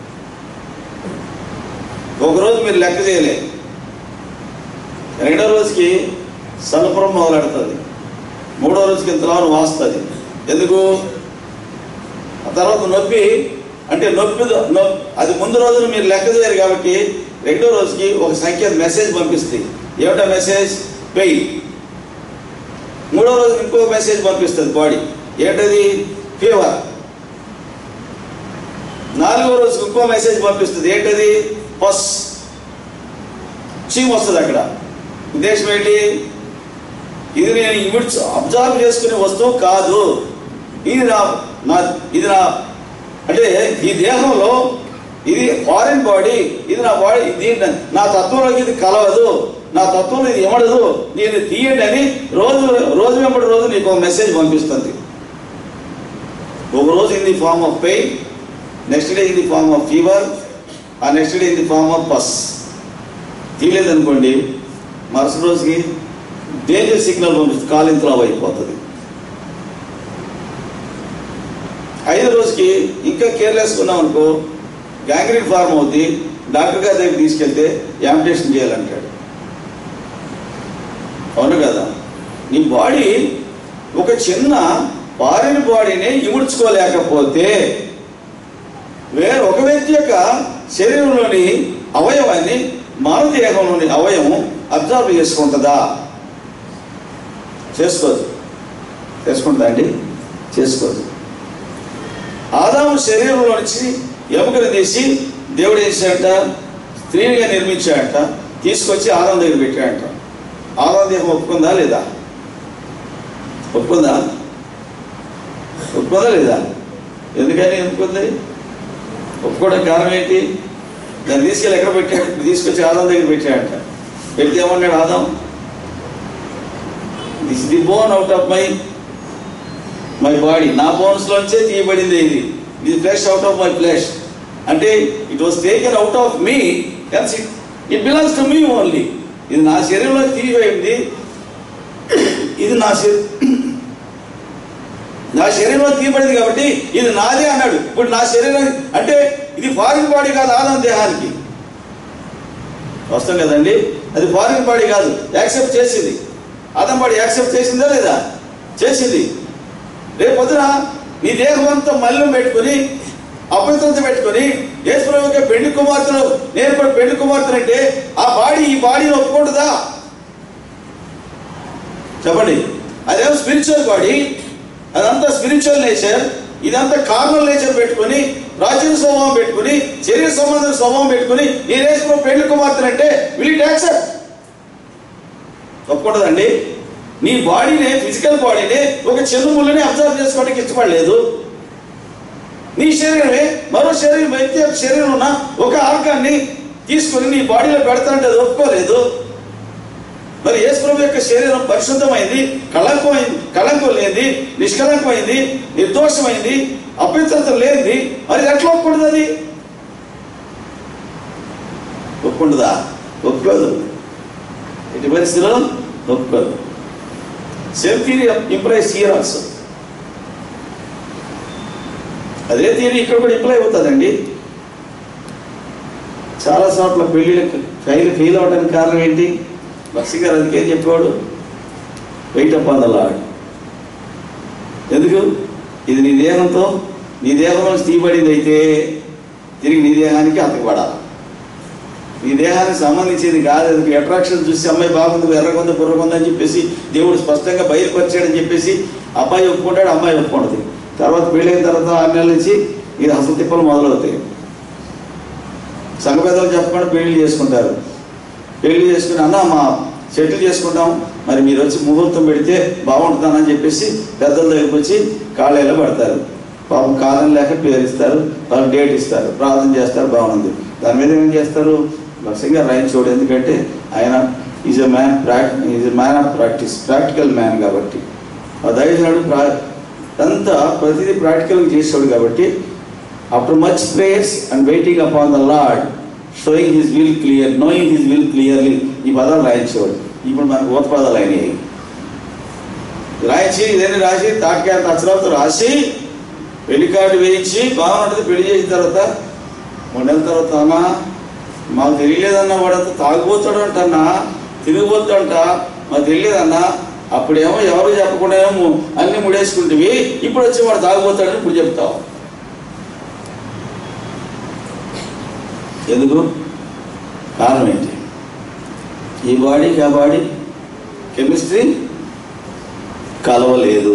ఒకరోజు మీరు లెక్క చేయలే రెండో రోజుకి సలపురం మొదలెడుతుంది మూడో రోజుకి ఇంతలో వాస్తుంది ఎందుకు ఆ తర్వాత నొప్పి అంటే నొప్పి నొ- అది ముందు రోజున మీరు లెక్క చేయరు కాబట్టి రెండో రోజుకి ఒక సంఖ్య మెసేజ్ పంపిస్తుంది ఏమిటా మెసేజ్ పెయిన్ మూడో రోజు ఇంకో మెసేజ్ పంపిస్తుంది బాడీ ఏంటది ఫీవర్ నాలుగో రోజుకి ఇంకో మెసేజ్ పంపిస్తుంది ఏంటది పస్ చీమ్ వస్తుంది అక్కడ ఉద్దేశం ఏంటి ఇది నేను ఇమిడ్స్ అబ్జర్వ్ చేసుకునే వస్తువు కాదు ఇది నా నా ఇది నా అంటే ఈ దేహంలో ఇది ఫారిన్ బాడీ ఇది నా బాడీ దీని నా తత్వంలోకి ఇది కలవదు నా తత్వంలో ఇది ఇమడదు దీన్ని తీయండి అని రోజు రోజు వెంబడి రోజు నీకు ఒక మెసేజ్ పంపిస్తుంది ఒక రోజు in the form of pain next day in the form of fever ఆ next day in the form of pus తీయలేదనుకోండి మరుసటి రోజుకి డేంజర్ సిగ్నల్ పంపిస్తుంది కాలింతలో అయిపోతుంది ఐదో రోజుకి ఇంకా కేర్లెస్ ఉన్నాం అనుకో గ్యాంగ్రీన్ ఫార్మ్ అవుతుంది డాక్టర్ గారి దగ్గర తీసుకెళ్తే యాంపిటేషన్ చేయాలంటాడు అవును కదా నీ బాడీ ఒక చిన్న పారిన బాడీని ఇముడ్చుకోలేకపోతే వేరే ఒక వ్యక్తి యొక్క శరీరంలోని అవయవాన్ని మానవ దేహంలోని అవయవం అబ్జర్వ్ చేసుకుంటుందా చేసుకోదు చేసుకుంటుందా అండి చేసుకోదు ఆదాము శరీరంలో నుంచి ఎముకలు తీసి దేవుడు ఏం చేశాడంట స్త్రీనిగా నిర్మించాడంట తీసుకొచ్చి ఆదాం దగ్గర పెట్టాడంట ఆదాం దేహం ఒప్పుకుందా లేదా ఒప్పుకుందా ఒప్పుకుందా లేదా ఎందుకని ఒప్పుకుంది ఒప్పుకోవడం కారణం ఏంటి దాన్ని తీసుకెళ్ళి ఎక్కడ పెట్టాడు తీసుకొచ్చి ఆదాం దగ్గర పెట్టాడంట పెడితే ఏమన్నాడు Adam this the bone out of my my body నా బోన్స్ లోంచే తీయబడింది ఇది ఇది flesh out of my flesh అంటే it was taken out of me it it belongs to me only ఇది నా శరీరంలో తీయబడింది ఇది నా శరీ నా శరీరంలో తీయబడింది కాబట్టి ఇది నాదే అన్నాడు ఇప్పుడు నా శరీరం అంటే ఇది ఫారిన్ బాడీ కాదు ఆదాం దేహానికి వస్తాం కదండి అది ఫారిన్ బాడీ కాదు యాక్సెప్ట్ చేసింది ఆదాం బాడీ యాక్సెప్ట్ చేసిందా లేదా చేసింది రేపు పొద్దున నీ దేహం అంతా మల్లం పెట్టుకొని అపవిత్రత పెట్టుకొని యేసుప్రభుకి పెళ్లి కుమార్తెను నేను కూడా పెళ్లి కుమార్తెను అంటే ఆ బాడీ ఈ బాడీని ఒప్పుకుంటుందా చెప్పండి అదేమో స్పిరిచువల్ బాడీ అదంతా స్పిరిచువల్ నేచర్ ఇదంతా కార్నల్ నేచర్ పెట్టుకొని ప్రాచీన స్వభావం పెట్టుకొని శరీర సంబంధం స్వభావం పెట్టుకొని నేను వేసుకున్న పెళ్లి కుమార్తెను అంటే విల్ ఇట్ యాక్సెప్ట్ ఒప్పుకుంటుందండి నీ బాడీని ఫిజికల్ బాడీని ఒక చిన్న ముళ్ళని అబ్జర్వ్ చేసుకోవడానికి ఇష్టపడలేదు నీ శరీరమే మరో శరీరం వ్యక్తి యొక్క శరీరం ఉన్న ఒక ఆర్గాన్ని తీసుకొని నీ బాడీలో పెడతానంటే అది ఒప్పుకోలేదు మరి యేసుప్రభు యొక్క శరీరం పరిశుద్ధమైంది కళంకమైంది కళంకం లేనిది నిష్కళంకమైంది నిర్దోషమైంది అపవిత్రత లేనిది మరి ఎట్లా ఒప్పుకుంటుంది అది ఒప్పుకుంటుందా ఒప్పుకోదు ఎట్టి పరిస్థితిలో ఒప్పుకోదు same theory implies here also అదే థియరీ ఇక్కడ కూడా ఇంప్లై అవుతుందండి చాలా చోట్ల పెళ్ళిళ్ళకి ఫెయిల్ ఫెయిల్ అవడానికి కారణం ఏంటి బస్సు గారు అందుకేం చెప్పేవాడు wait upon the Lord ఎందుకు ఇది నీ దేహంతో నీ దేహంలో తీయబడింది అయితే తిరిగి నీ దేహానికి అతకబడాలి నీ దేహానికి సంబంధించింది కాదు అది అట్రాక్షన్ చూసి అమ్మాయి బాగుంది ఎర్రగుంది బుర్రగుంది అని చెప్పేసి దేవుడు స్పష్టంగా బయలుపరిచాడని చెప్పేసి అబ్బాయి ఒప్పుకుంటాడు అమ్మాయి ఒప్పుకుంటుంది తర్వాత పెళ్ళైన తర్వాత ఆరు నెలల నుంచి ఇది అసలు తిప్పలు మొదలవుతాయి సంఘ పెద్దలు చెప్పకుండా పెళ్లి చేసుకుంటారు పెళ్లి చేసుకుని అన్న మా సెటిల్ చేసుకుంటాం మరి మీరు వచ్చి ముహూర్తం పెడితే బాగుంటుందని చెప్పేసి పెద్దల దగ్గరికి వచ్చి కాళ్ళలో పడతారు పాపం కాలం లేక పేరు ఇస్తారు వాళ్ళు డేట్ ఇస్తారు ప్రార్థన చేస్తారు బాగుంది దాని మీద ఏం చేస్తారు లక్ష్యంగా రాయని చూడు ఎందుకంటే ఆయన is a man prac is a man of practice practical man కాబట్టి ఆ దైవజనుడు ప్రా అంతా ప్రతిదీ ప్రాక్టికల్గా చేసాడు కాబట్టి after much prayers and waiting upon the Lord showing his will clear knowing his will clearly ఈ పదాలు రాయించేవాడు ఇప్పుడు మనకు ఊత పదాలు అయినాయి రాయించి ఇదన్నీ రాసి తాటికాయ అక్షరాలతో రాసి పెళ్లి కార్డు వేయించి బాగుంటుంది పెళ్లి చేసిన తర్వాత మూడు నెలల తర్వాత అన్నా మాకు తెలియలేదన్నా వాడంతా తాగిపోతాడు అంటన్నా తిరిగిపోతాడంట మాకు తెలియదన్నా అప్పుడేమో ఎవరు చెప్పకుండా ఏమో అన్ని ముడేసుకుంటువి ఇప్పుడు వచ్చి వాడు తాగిపోతాడని ఇప్పుడు చెప్తావు ఎందుకు కారణం ఏంటి ఈ బాడీకి ఆ బాడీ కెమిస్ట్రీ కలవలేదు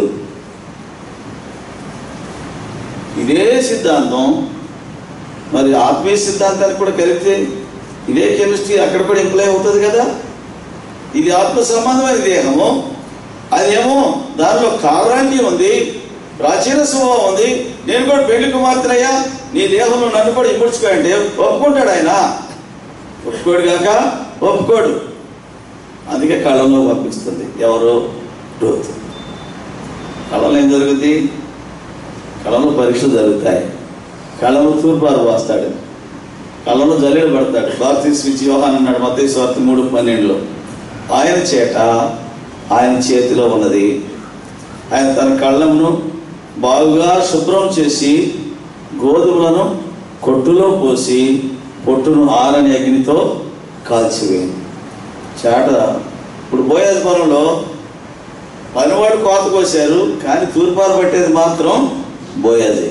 ఇదే సిద్ధాంతం మరి ఆత్మీయ సిద్ధాంతానికి కూడా కలిపితే ఇదే కెమిస్ట్రీ అక్కడ కూడా ఎంప్లాయ్ అవుతుంది కదా ఇది ఆత్మ సంబంధమైన దేహము అదేమో దానిలో కావరాంటి ఉంది ప్రాచీన స్వభావం ఉంది నేను కూడా పెళ్లి కుమార్తెనయ్యా నీ దేహంలో నన్ను కూడా ఇముడ్చుకోయండి ఒప్పుకుంటాడు ఆయన ఒప్పుకోడు కాక ఒప్పుకోడు అందుకే కళ్ళంలో పంపిస్తుంది ఎవరు రూత్ కళ్ళలో ఏం జరుగుతుంది కళ్ళలో పరీక్షలు జరుగుతాయి కళ్ళలో తూర్పారు పోస్తాడు కళ్ళలో జల్లెడు పడతాడు బాప్తీస్ ఇచ్చి యోహాన్ అన్నాడు మత స్వార్థ మూడు పన్నెండులో ఆయన చేట ఆయన చేతిలో ఉన్నది ఆయన తన కళ్ళమును బాగుగా శుభ్రం చేసి గోధుమలను కొట్టులో పోసి పొట్టును ఆరని అగ్నితో కాల్చివేయండి చేట ఇప్పుడు బోయేది పొలంలో పనివాడు కోత కోసారు కానీ తూర్పారు పట్టేది మాత్రం బోయాజే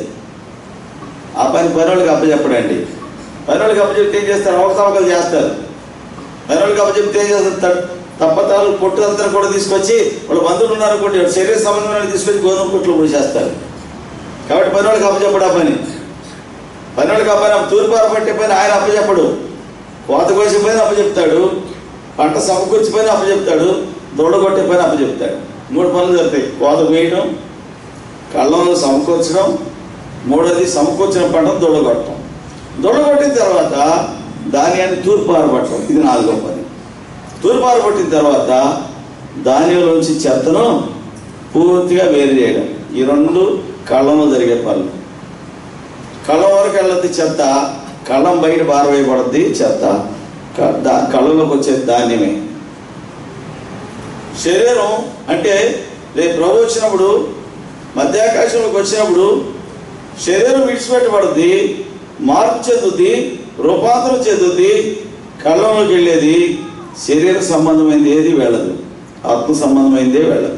ఆ పని పనివాళ్ళకి అప్పచెప్పడండి పనివాళ్ళకి అప్పచెప్తే ఏం చేస్తారు అవకతవకలు చేస్తారు పనివాళ్ళకి అప్పచెప్తే ఏం చేస్తారు త- తప్పతాలు పొట్టు అంతా కూడా తీసుకొచ్చి వాళ్ళు బంధువులు ఉన్నారు అనుకోండి వాళ్ళ శరీర సంబంధమైన తీసుకొచ్చి గోధుమ కొట్లు పోసేస్తారు కాబట్టి పనివాళ్ళకి అప్పచెప్పడు ఆ పని పనివాళ్ళకి ఆ పని తూర్పారు పట్టే పని ఆయన అప్పచెప్పడు కోత కోసే పని అప్పచెప్తాడు పంట సమకూర్చి పని అప్పచెప్తాడు దొడ కొట్టే పని అప్పచెప్తాడు మూడు పనులు జరుగుతాయి కోత వేయడం కళ్ళంలో సమకూర్చడం మూడోది సమకూర్చిన పంటను దొడగొట్టడం దొడగొట్టిన తర్వాత ధాన్యాన్ని తూర్పు ఆరబట్టడం ఇది నాలుగో పని తూర్పు ఆరబట్టిన తర్వాత ధాన్యంలోంచి చెత్తను పూర్తిగా వేరు చేయడం ఈ రెండు కళ్ళంలో జరిగే పనులు కళ్ళం వరకు వెళ్ళద్ది చెత్త కళ్ళం బయట పారవేయబడద్ది చెత్త క- దా- కళ్ళలోకి వచ్చే ధాన్యమే శరీరం అంటే రేపు ప్రభు వచ్చినప్పుడు మధ్యాకాశంలోకి వచ్చినప్పుడు శరీరం విడిచిపెట్టబడుద్ది మార్పు చెందుద్ది రూపాంతరం చెందుద్ది కళ్ళంలోకి వెళ్ళేది శరీర సంబంధమైంది ఏది వెళ్ళదు ఆత్మ సంబంధమైందే వెళ్ళదు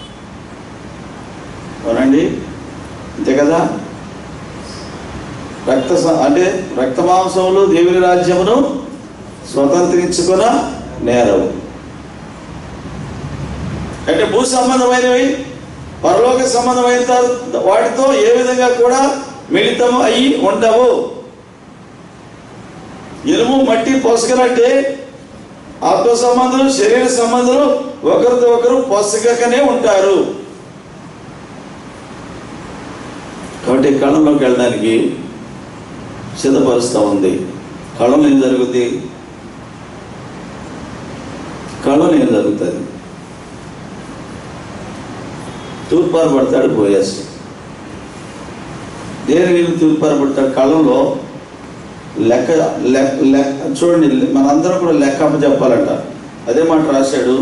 అవునండి అంతే కదా రక్త స- అంటే రక్త మాంసములు దేవుని రాజ్యమును స్వతంత్రించుకున్న నేరవు అంటే భూ సంబంధమైనవి పరలోక సంబంధమైన త- వాటితో ఏ విధంగా కూడా మిళితం అయ్యి ఉండవు ఇనుము మట్టి పొసగనట్టే ఆత్మ సంబంధులు శరీర సంబంధులు ఒకరితో ఒకరు పొసగకనే ఉంటారు కాబట్టి కళ్ళంలోకి వెళ్ళడానికి సిద్ధపరుస్తూ ఉంది కళ్ళంలో ఏం జరుగుద్ది కళ్ళంలో ఏం జరుగుతుంది తూర్పారు పడతాడు పోయేసి దేని వీళ్ళు తూర్పారు పడతాడు కళ్ళంలో లెక్క లెక్క లెక్క చూడండి మనందరం కూడా లెక్క అప్ప చెప్పాలంట అదే మాట రాశాడు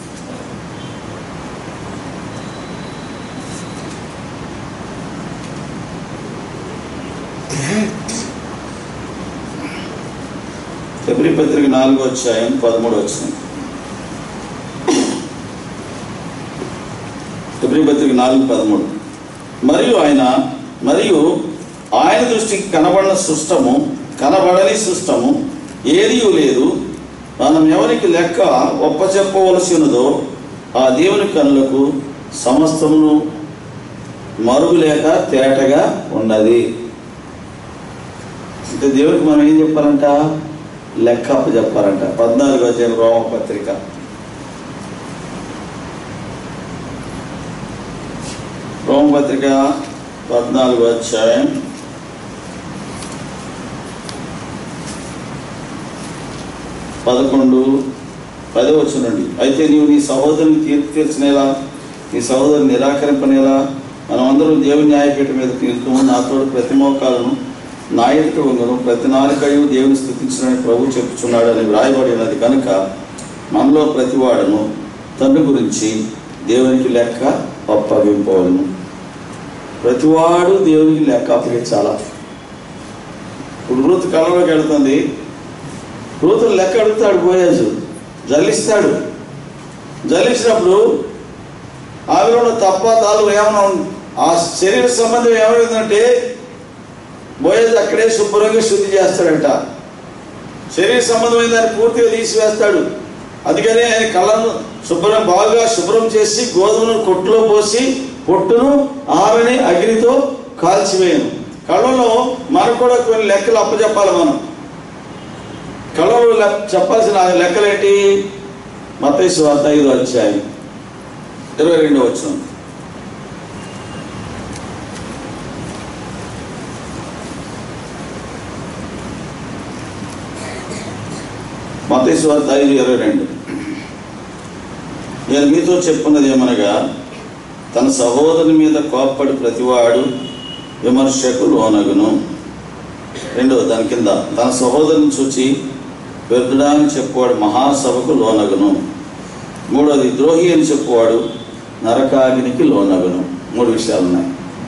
ఫిబ్రి పత్రిక నాలుగో అధ్యాయం పదమూడు వచ్చింది ఫిబ్రి పత్రిక నాలుగు పదమూడు మరియు ఆయన మరియు ఆయన దృష్టికి కనబడిన సృష్టము కనబడని సృష్టము ఏదీ లేదు మనం ఎవరికి లెక్క ఒప్పచెప్పవలసి ఉన్నదో ఆ దేవుని కనులకు సమస్తమును మరుగులేక తేటగా ఉన్నది అంటే దేవునికి మనం ఏం చెప్పాలంట లెక్క అప్పు చెప్పాలంట పద్నాలుగు అధ్యాయం రోమ పత్రిక రోమ పత్రిక పద్నాలుగు అధ్యాయం పదకొండు పదే వచ్చునండి అయితే నీవు నీ సహోదరుని తీర్పు తీర్చినేలా నీ సహోదరుని నిరాకరింపనేలా మనమందరం దేవుని న్యాయపీఠం మీద నిలుతాము నాతో ప్రతి మోకాలను నా ఎదుట వంగను ప్రతి నాలుకయు దేవుని స్థుతించడని ప్రభు చెప్పుచున్నాడు అని వ్రాయబడినది కనుక మనలో ప్రతివాడును తండ్రి గురించి దేవునికి లెక్క అప్పగింపవలను ప్రతివాడు దేవునికి లెక్క అప్పగించాలా ఇప్పుడు రూతు కళ్ళలోకి వెళ్తుంది రూతులు లెక్క అడుగుతాడు పోయేసు జల్లిస్తాడు జల్లించినప్పుడు ఆవిలో ఉన్న తప్ప తాలు ఏమైనా ఉం- ఆ శరీర సంబంధం ఏమైందంటే బోయేది అక్కడే శుభ్రంగా శుద్ధి చేస్తాడంట శరీర సంబంధమైన దాన్ని పూర్తిగా తీసివేస్తాడు అందుకనే ఆయన కళ్ళను శుభ్రం బాగా శుభ్రం చేసి గోధుమను కొట్టులో పోసి పొట్టును ఆరని అగ్నితో కాల్చివేయను కళ్ళలో మనకు కూడా కొన్ని లెక్కలు అప్పచెప్పాలి మనం కళ్ళలో లెక్క చెప్పాల్సిన లెక్కలేంటి మతైసు వార్త ఐదు అధ్యాయం ఇరవై రెండు వచ్చిన మతైసు వార్త ఐదు ఇరవై రెండు నేను మీతో చెప్పున్నది ఏమనగా తన సహోదరుని మీద కోప్పడి ప్రతివాడు విమర్శకు లోనగును రెండవ దాని కింద తన సహోదరుని చూచి వ్యర్థుడాన్ని చెప్పువాడు మహాసభకు లోనగును మూడవది ద్రోహి అని చెప్పువాడు నరకాగ్నికి లోనగును మూడు విషయాలు ఉన్నాయి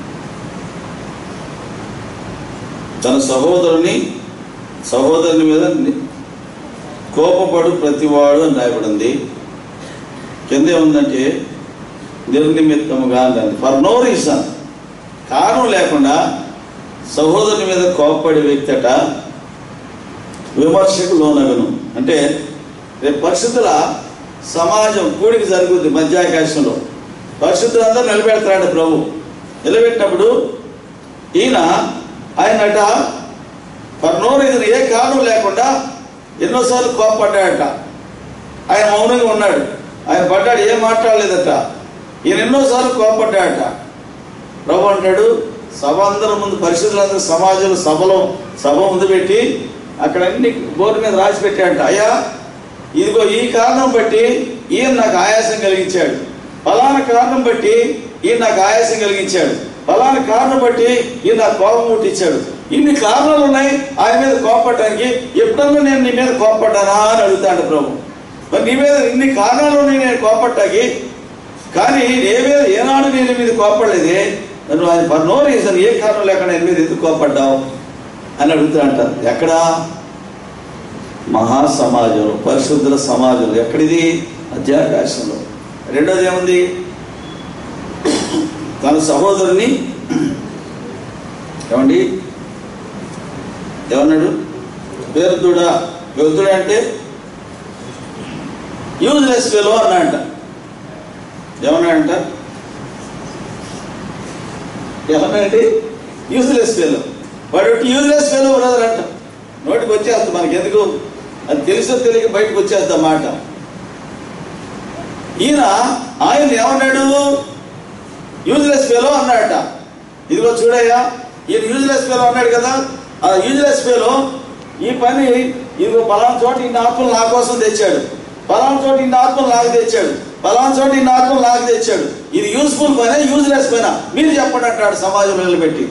తన సహోదరుని సహోదరుని మీద ని- కోపపడు ప్రతివాడు అని రాయబడింది కింద ఏముందంటే నిర్నిమిత్తముగా అందండి ఫర్ నో రీజన్ కారణం లేకుండా సహోదరుని మీద కోపపడే వ్యక్తి అట విమర్శకు లోనగను అంటే రేపు పరిస్థితుల సమాజం కూడిక జరుగుద్ది మధ్యాకాశంలో పరిస్థితులందరూ నిలబెడతాడు ప్రభు నిలబెట్టినప్పుడు ఈయన ఆయనట ఫర్ నో రీజన్ ఏ కారణం లేకుండా ఎన్నోసార్లు కోపపడ్డాడట ఆయన మౌనంగా ఉన్నాడు ఆయన పడ్డాడు ఏం మాట్లాడలేదట ఈయన ఎన్నోసార్లు కోపపడ్డాడట ప్రభు అంటాడు సభ అందరం ముందు పరిశుద్ధులందరూ సమాజంలో సభలో సభ ముందు పెట్టి అక్కడ అన్ని బోర్డు మీద రాసి పెట్టాడంట అయ్యా ఇదిగో ఈ కారణం బట్టి ఈయన నాకు ఆయాసం కలిగించాడు ఫలానా కారణం బట్టి ఈయన నాకు ఆయాసం కలిగించాడు ఫలానా కారణం బట్టి ఈయన నాకు కోపం పుట్టించాడు ఇన్ని కారణాలు ఉన్నాయి ఆయన మీద కోపపడటానికి ఎప్పుడన్నా నేను నీ మీద కోపపడ్డానా అని అడుగుతాడు ప్రభు మరి నీ మీద ఇన్ని కారణాలు ఉన్నాయి నేను కోపట్టాకి కానీ ఏమే ఏనాడు నేను నీ మీద కోపడలేదే నన్ను ఆయన ఫర్ నో రీజన్ ఏ కారణం లేకుండా నేను మీద ఎందుకు కోపడ్డావు అని అడుగుతా అంటారు ఎక్కడా మహా సమాజంలో పరిశుద్ధుల సమాజంలో ఎక్కడిది అధ్యాకాశంలో రెండోది ఏముంది తన సహోదరుని ఏమండి ఏమన్నాడు పేరుతుడా పేరుతుడా అంటే యూజ్లెస్ ఫెలో అన్నాడంట ఏమన్నాడంట ఏమన్నాడండి యూజ్లెస్ ఫెలో వాడు యూజ్లెస్ ఫెలో బ్రదర్ అంట నోటికి వచ్చేస్తాం మనకి ఎందుకు అది తెలుసో తెలియక బయటకు వచ్చేస్తాం మాట ఈయన ఆయన ఏమన్నాడు యూజ్లెస్ ఫెలో అన్నాడట ఇదిగో చూడయ్యా ఈయన యూజ్లెస్ ఫెలో అన్నాడు కదా ఆ యూజ్లెస్ ఫెలో ఈ పని ఇదిగో పలానా చోట ఇన్ని ఆత్మలు నా కోసం తెచ్చాడు పలానా చోట ఇన్ని ఆత్మలు నాకు తెచ్చాడు పలానా చోట ఇన్ని ఆత్మలు నాకు తెచ్చాడు ఇది యూస్ఫుల్ పైన యూజ్లెస్ పైన మీరు చెప్పండి అంటాడు సమాజంలో నిలబెట్టి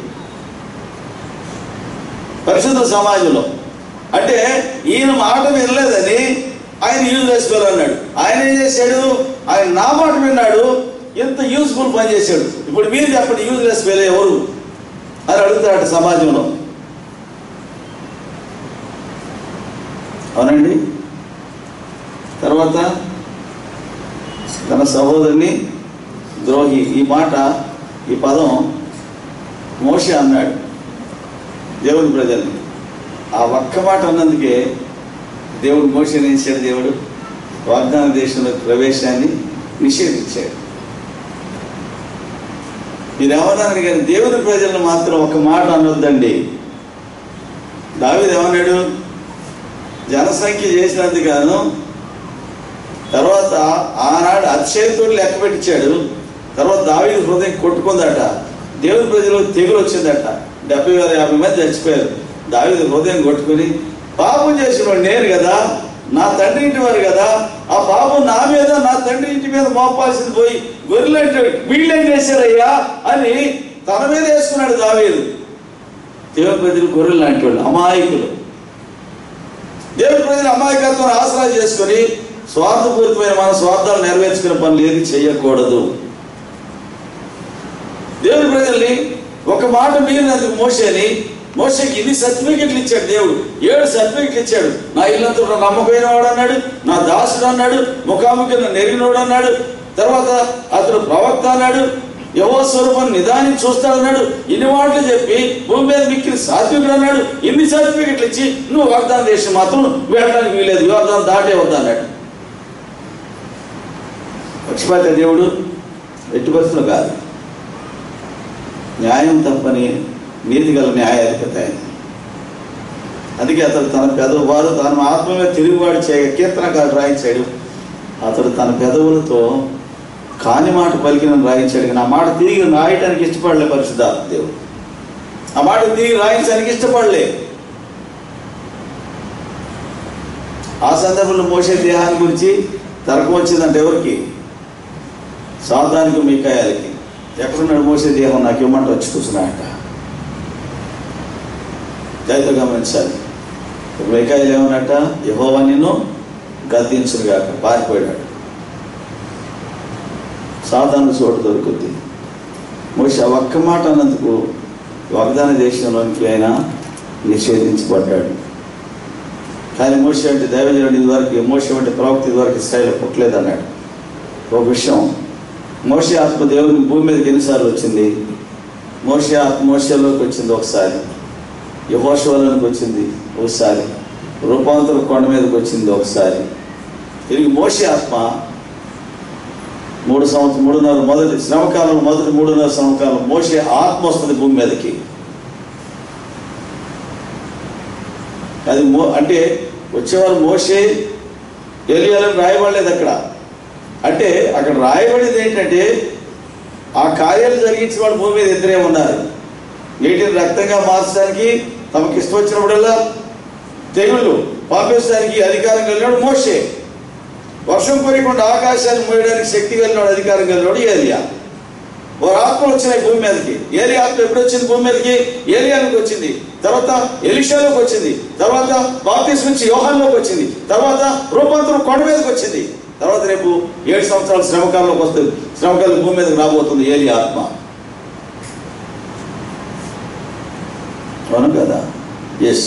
పరిశుద్ధ సమాజంలో అంటే ఈయన మాట వినలేదని ఆయన యూజ్లెస్ ఫెలో అన్నాడు ఆయన ఏం చేశాడు ఆయన నా మాట విన్నాడు ఎంత యూస్ఫుల్ పని చేశాడు ఇప్పుడు మీరు చెప్పండి యూజ్లెస్ ఫెలో ఎవరు అని అడుగుతాడు సమాజంలో అవునండి తర్వాత తన సహోదరుని ద్రోహి ఈ మాట ఈ పదం మోష అన్నాడు దేవుని ప్రజల్ని ఆ ఒక్క మాట అన్నందుకే దేవుడు మోషన్ ఇచ్చాడు దేవుడు వాగ్దాన దేశంలో ప్రవేశాన్ని నిషేధించాడు మీరు ఏమన్నారు కానీ దేవుని ప్రజలను మాత్రం ఒక మాట అనొద్దండి దావిది ఏమన్నాడు జనసంఖ్య చేసినందుకు గాను తర్వాత ఆనాడు అతిశయంతో లెక్క పెట్టించాడు తర్వాత దావీదు హృదయం కొట్టుకుందట దేవుని ప్రజలు తెగులు వచ్చిందట డెబ్బై వేల యాభై మంది చచ్చిపోయారు దావీదు హృదయం కొట్టుకుని పాపం చేసిన వాడు నేను కదా నా తండ్రి ఇంటి వారు కదా ఆ పాపం నా మీద నా తండ్రి ఇంటి మీద మోపాల్సింది పోయి గొర్రెలంటే వీళ్ళేం చేశారయ్యా అని తన మీద వేసుకున్నాడు దావీదు దేవుని ప్రజలు గొర్రెలు లాంటి వాళ్ళు అమాయకులు దేవుని ప్రజలు అమాయకత్వం ఆసరా చేసుకొని స్వార్థపూరితమైన మన స్వార్థాలు నెరవేర్చుకునే పనులు ఏది చేయకూడదు దేవుని ప్రజల్ని ఒక మాట మీరినందుకు మోసేని మోసేకి ఇన్ని సర్టిఫికెట్లు ఇచ్చాడు దేవుడు ఏడు సర్టిఫికెట్లు ఇచ్చాడు నా ఇల్లంతా నమ్మకమైన వాడు అన్నాడు నా దాసుడు అన్నాడు ముఖాముఖి నెరిగినోడు అన్నాడు తర్వాత అతడు ప్రవక్త అన్నాడు యహో స్వరూపం నిదానికి చూస్తాడన్నాడు ఇన్ని మాటలు చెప్పి భూమి మీద మిక్కిన సాత్వికుడు అన్నాడు ఇన్ని సర్టిఫికెట్లు ఇచ్చి నువ్వు వాగ్దాన దేశం మాత్రం వెళ్ళడానికి వీలేదు వాగ్దానం దాటే వద్దా అన్నాడు పక్షపాత దేవుడు ఎట్టి పరిస్థితులు కాదు న్యాయం తప్పని నీతి గల న్యాయాధిపతి ఆయన అందుకే అతడు తన పెదవారు తన ఆత్మమే తిరుగుబాటు చేయ కీర్తనకారు రాయించాడు అతడు తన పెదవులతో కాని మాట పలికిన రాయించాడు కానీ ఆ మాట తిరిగి రాయటానికి ఇష్టపడలే పరిశుద్ధాత్మ దేవుడు ఆ మాట తిరిగి రాయించడానికి ఇష్టపడలే ఆ సందర్భంలో మోసే దేహాన్ని గురించి తరకం వచ్చిందంటే ఎవరికి సాధానికి మీకాయాలకి ఎక్కడున్నాడు మోసే దేహం నాకు ఇవ్వమంటే వచ్చి కూర్చున్నాడట జాగ్రత్త గమనించాలి మీకాయలు ఏమన్నట యహోవా నిన్ను గద్దించునుగాక పారిపోయాడు సాధారణ చోటు దొరుకుద్ది మోస ఒక్క మాట అన్నందుకు వాగ్దాన దేశంలోనికి ఆయన నిషేధించబడ్డాడు కానీ మోస అంటే దైవజనుడు ఇదివరకు మోస అంటే ప్రవక్త ఇదివరకు స్థాయిలో పుట్టలేదు అన్నాడు ఒక విషయం మోసే ఆత్మ దేవుని భూమి మీదకి ఎన్నిసార్లు వచ్చింది మోసే ఆత్మ మోసలోకి వచ్చింది ఒకసారి యహోషవలోనికి వచ్చింది ఒకసారి రూపాంతర కొండ మీదకి వచ్చింది ఒకసారి తిరిగి మోసే ఆత్మ మూడు సంవత్సరం మూడున్నర మొదటి శ్రమకాలం మొదటి మూడున్నర సంవత్సరాలు మోసే ఆత్మ వస్తుంది భూమి మీదకి అది మో అంటే వచ్చేవారు మోసే ఎలియాలని రాయబడలేదు అక్కడ అంటే అక్కడ రాయబడేది ఏంటంటే ఆ కార్యాలు జరిగించిన వాళ్ళు భూమి మీద ఇద్దరే ఉన్నారు నీటిని రక్తంగా మార్చడానికి తమకి ఇష్టం వచ్చినప్పుడల్లా తెగుళ్ళు పాపేసడానికి అధికారం కలిగినాడు మోసే వర్షం కురియకుండా ఆకాశాన్ని మోయడానికి శక్తి కలిగినాడు అధికారం కలిగినాడు ఏలియా ఓ ఆత్మ వచ్చినాయి భూమి మీదకి ఏలి ఆత్మ ఎప్పుడు వచ్చింది భూమి మీదకి ఏలియానికి వచ్చింది తర్వాత ఎలిషాలోకి వచ్చింది తర్వాత బాప్తిస్ నుంచి యోహాన్లోకి వచ్చింది తర్వాత రూపాంతరం కొండ మీదకి వచ్చింది తర్వాత రేపు ఏడు సంవత్సరాలు శ్రమకాలంలోకి వస్తుంది శ్రమకాలం భూమి మీదకి రాబోతుంది ఏలి ఆత్మ అవును కదా ఎస్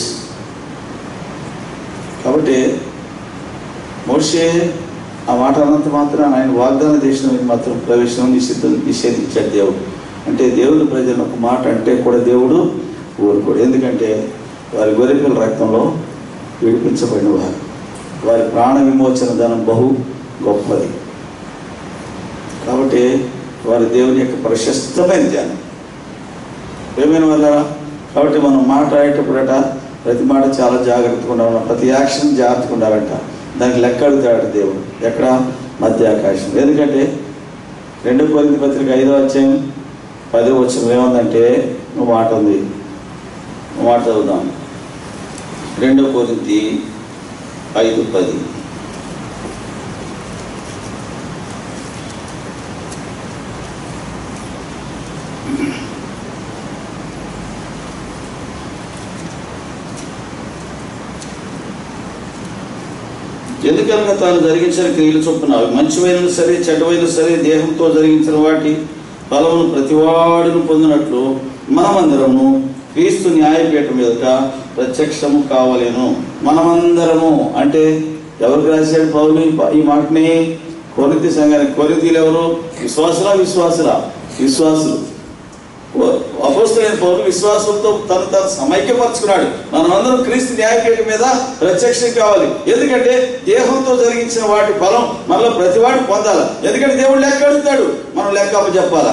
కాబట్టి మోషే ఆ మాట అన్నంత మాత్రం ఆయన వాగ్దాన దేశంలోకి మాత్రం ప్రవేశం నిషిద్ధం నిషేధించాడు దేవుడు అంటే దేవుని ప్రజలను ఒక మాట అంటే కూడా దేవుడు ఊరుకోడు ఎందుకంటే వారి గొర్రెపిల్ల రక్తంలో విడిపించబడిన వారు వారి ప్రాణ విమోచన ధనం బహు గొప్పది కాబట్టి వారి దేవుని యొక్క ప్రశస్తమైన ధ్యానం ఏమైన వల్ల కాబట్టి మనం మాట్లాడేటప్పుడట ప్రతి మాట చాలా జాగ్రత్తగా ఉండాలి ప్రతి యాక్షన్ జాగ్రత్తగా ఉండాలంట దానికి లెక్క అడుగుతాడు దేవుడు ఎక్కడ మధ్య ఆకాశం ఎందుకంటే రెండో కొరింథీ పత్రిక ఐదో అధ్యాయం పదో వచ్చిన ఏముందంటే నువ్వు మాట ఉంది నువ్వు మాట చదువుదాం రెండో కొరింథీ ఐదు పది ఎందుకనగా తాను జరిగించిన క్రియలు చొప్పున అవి మంచివైన సరే చెడ్డవైన సరే దేహంతో జరిగించిన వాటి ఫలమును ప్రతివాడును పొందినట్లు మనమందరము క్రీస్తు న్యాయపీఠం మీదట ప్రత్యక్షము కావలేను మనమందరము అంటే ఎవరికి రాశాడు పౌలు ఈ పా- ఈ మాటని కొరింతి సంఘానికి కొరింతీలు ఎవరు విశ్వాసులా విశ్వాసులా విశ్వాసులు అపోస్తులైన పౌరులు విశ్వాసంతో తను తను సమైక్యపరుచుకున్నాడు మనమందరం క్రీస్తు న్యాయపీఠం మీద ప్రత్యక్షం కావాలి ఎందుకంటే దేహంతో జరిగించిన వాటి ఫలం మనలో ప్రతివాడు పొందాలి ఎందుకంటే దేవుడు లెక్క అడుగుతాడు మనం లెక్క చెప్పాలా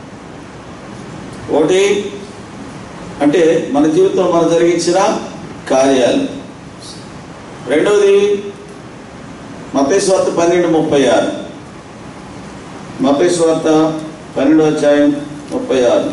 ఒకటి అంటే మన జీవితంలో మనం జరిగించిన కార్యాలు రెండవది మతేశ్వార్త పన్నెండు ముప్పై ఆరు మతేశ్వార్త పన్నెండు అధ్యాయం ముప్పై ఆరు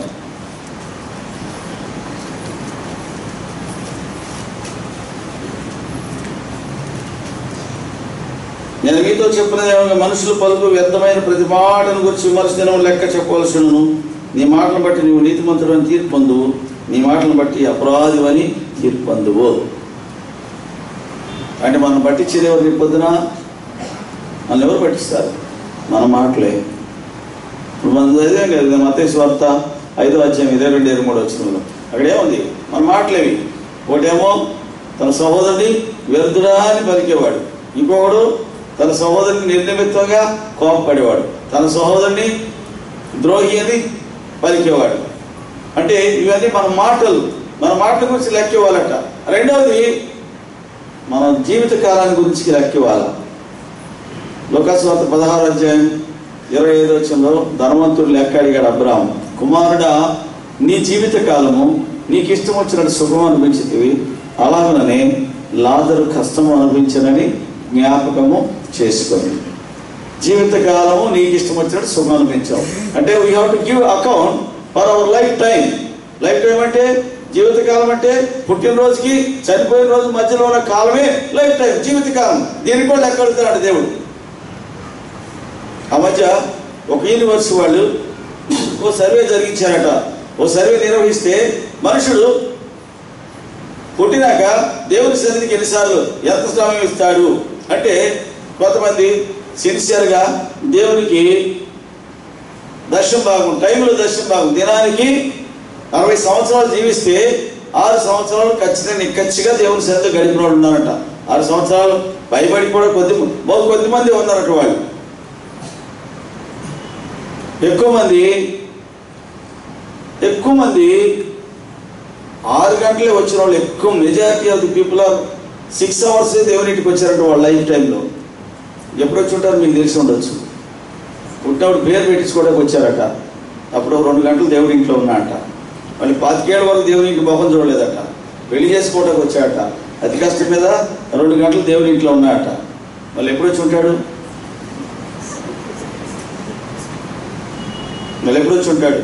నేను మీతో చెప్పినదేమో మనుషులు పలుకు వ్యర్థమైన ప్రతి మాటను గురించి విమర్శనం లెక్క చెప్పవలసినను నీ మాటలను బట్టి నీవు నీతిమంతుడు అని తీర్పు పొందువు నీ మాటలను బట్టి అపరాధి అని తీర్పు పొందువు అంటే మనం పట్టించేది ఎవరు రేపు పొద్దున మనం ఎవరు పట్టిస్తారు మన మాటలే ఇప్పుడు మనం చదివాం కదా మతేశ్వ వార్త ఐదో అధ్యాయం ఇరవై రెండు ఇరవై మూడు వచ్చిన అక్కడ ఏముంది మన మాటలేవి ఒకటేమో తన సహోదరుని వ్యర్థుడా అని పలికేవాడు ఇంకొకడు తన సహోదరుని నిర్నిమిత్తంగా కోపపడేవాడు తన సహోదరుని ద్రోహి అని పలికేవాడు అంటే ఇవన్నీ మన మాటలు మన మాటల గురించి లెక్క ఇవ్వాలట రెండవది మన జీవిత కాలాన్ని గురించి లెక్క ఇవ్వాలి లోకస్వార్త పదహారు అధ్యాయం ఇరవై ఐదు వచ్చంలో ధనవంతుడు లెక్క అడిగాడు అబ్రాహం కుమారుడా నీ జీవిత కాలము నీకు ఇష్టం వచ్చినట్టు సుఖం అనిపించింది అలాగనే లాజరు కష్టము అనిపించనని జ్ఞాపకము చేసుకొని జీవిత కాలము నీకు ఇష్టం వచ్చినట్టు సుఖం అనిపించావు అంటే we have to give account for our lifetime lifetime అంటే జీవితకాలం అంటే పుట్టినరోజుకి చనిపోయిన రోజు మధ్యలో ఉన్న కాలమే లైఫ్ టైం జీవితకాలం దీనికి కూడా లెక్క అడుగుతున్నాడు దేవుడు ఆ మధ్య ఒక యూనివర్సిటీ వాళ్ళు ఓ సర్వే జరిగించారట ఓ సర్వే నిర్వహిస్తే మనుషుడు పుట్టినాక దేవుని సన్నిధికి ఎన్నిసార్లు ఎంత సమయం ఇస్తాడు అంటే కొంతమంది సిన్సియర్గా దేవునికి దర్శనం భాగం టైంలో దర్శనం భాగం దినానికి అరవై సంవత్సరాలు జీవిస్తే ఆరు సంవత్సరాలు ఖచ్చితంగా నిక్కచ్చిగా దేవుని సన్నిధి గడిపిన వాళ్ళు ఉన్నారట ఆరు సంవత్సరాలు భయపడి కూడా కొద్ది బహు కొద్ది మంది ఉన్నారట వాళ్ళు ఎక్కువ మంది ఎక్కువ మంది ఆరు గంటలే వచ్చిన వాళ్ళు ఎక్కువ majority of the people are six hours దేవునింటికి వచ్చారంట వాళ్ళ లైఫ్ టైంలో ఎప్పుడు వచ్చి ఉంటారు మీకు తెలిసి ఉండొచ్చు పుట్టినప్పుడు పేరు పెట్టించుకోవడానికి వచ్చారట అప్పుడు రెండు గంటలు దేవుడి ఇంట్లో ఉన్నాడట మళ్ళీ పాతికేళ్ళ వరకు దేవుని ఇంటి మొహం చూడలేదట పెళ్లి చేసుకోవడానికి వచ్చాడట అతి కష్టం మీద రెండు గంటలు దేవుని ఇంట్లో ఉన్నాడట మళ్ళీ ఎప్పుడు వచ్చి ఉంటాడు మళ్ళీ ఎప్పుడు వచ్చి ఉంటాడు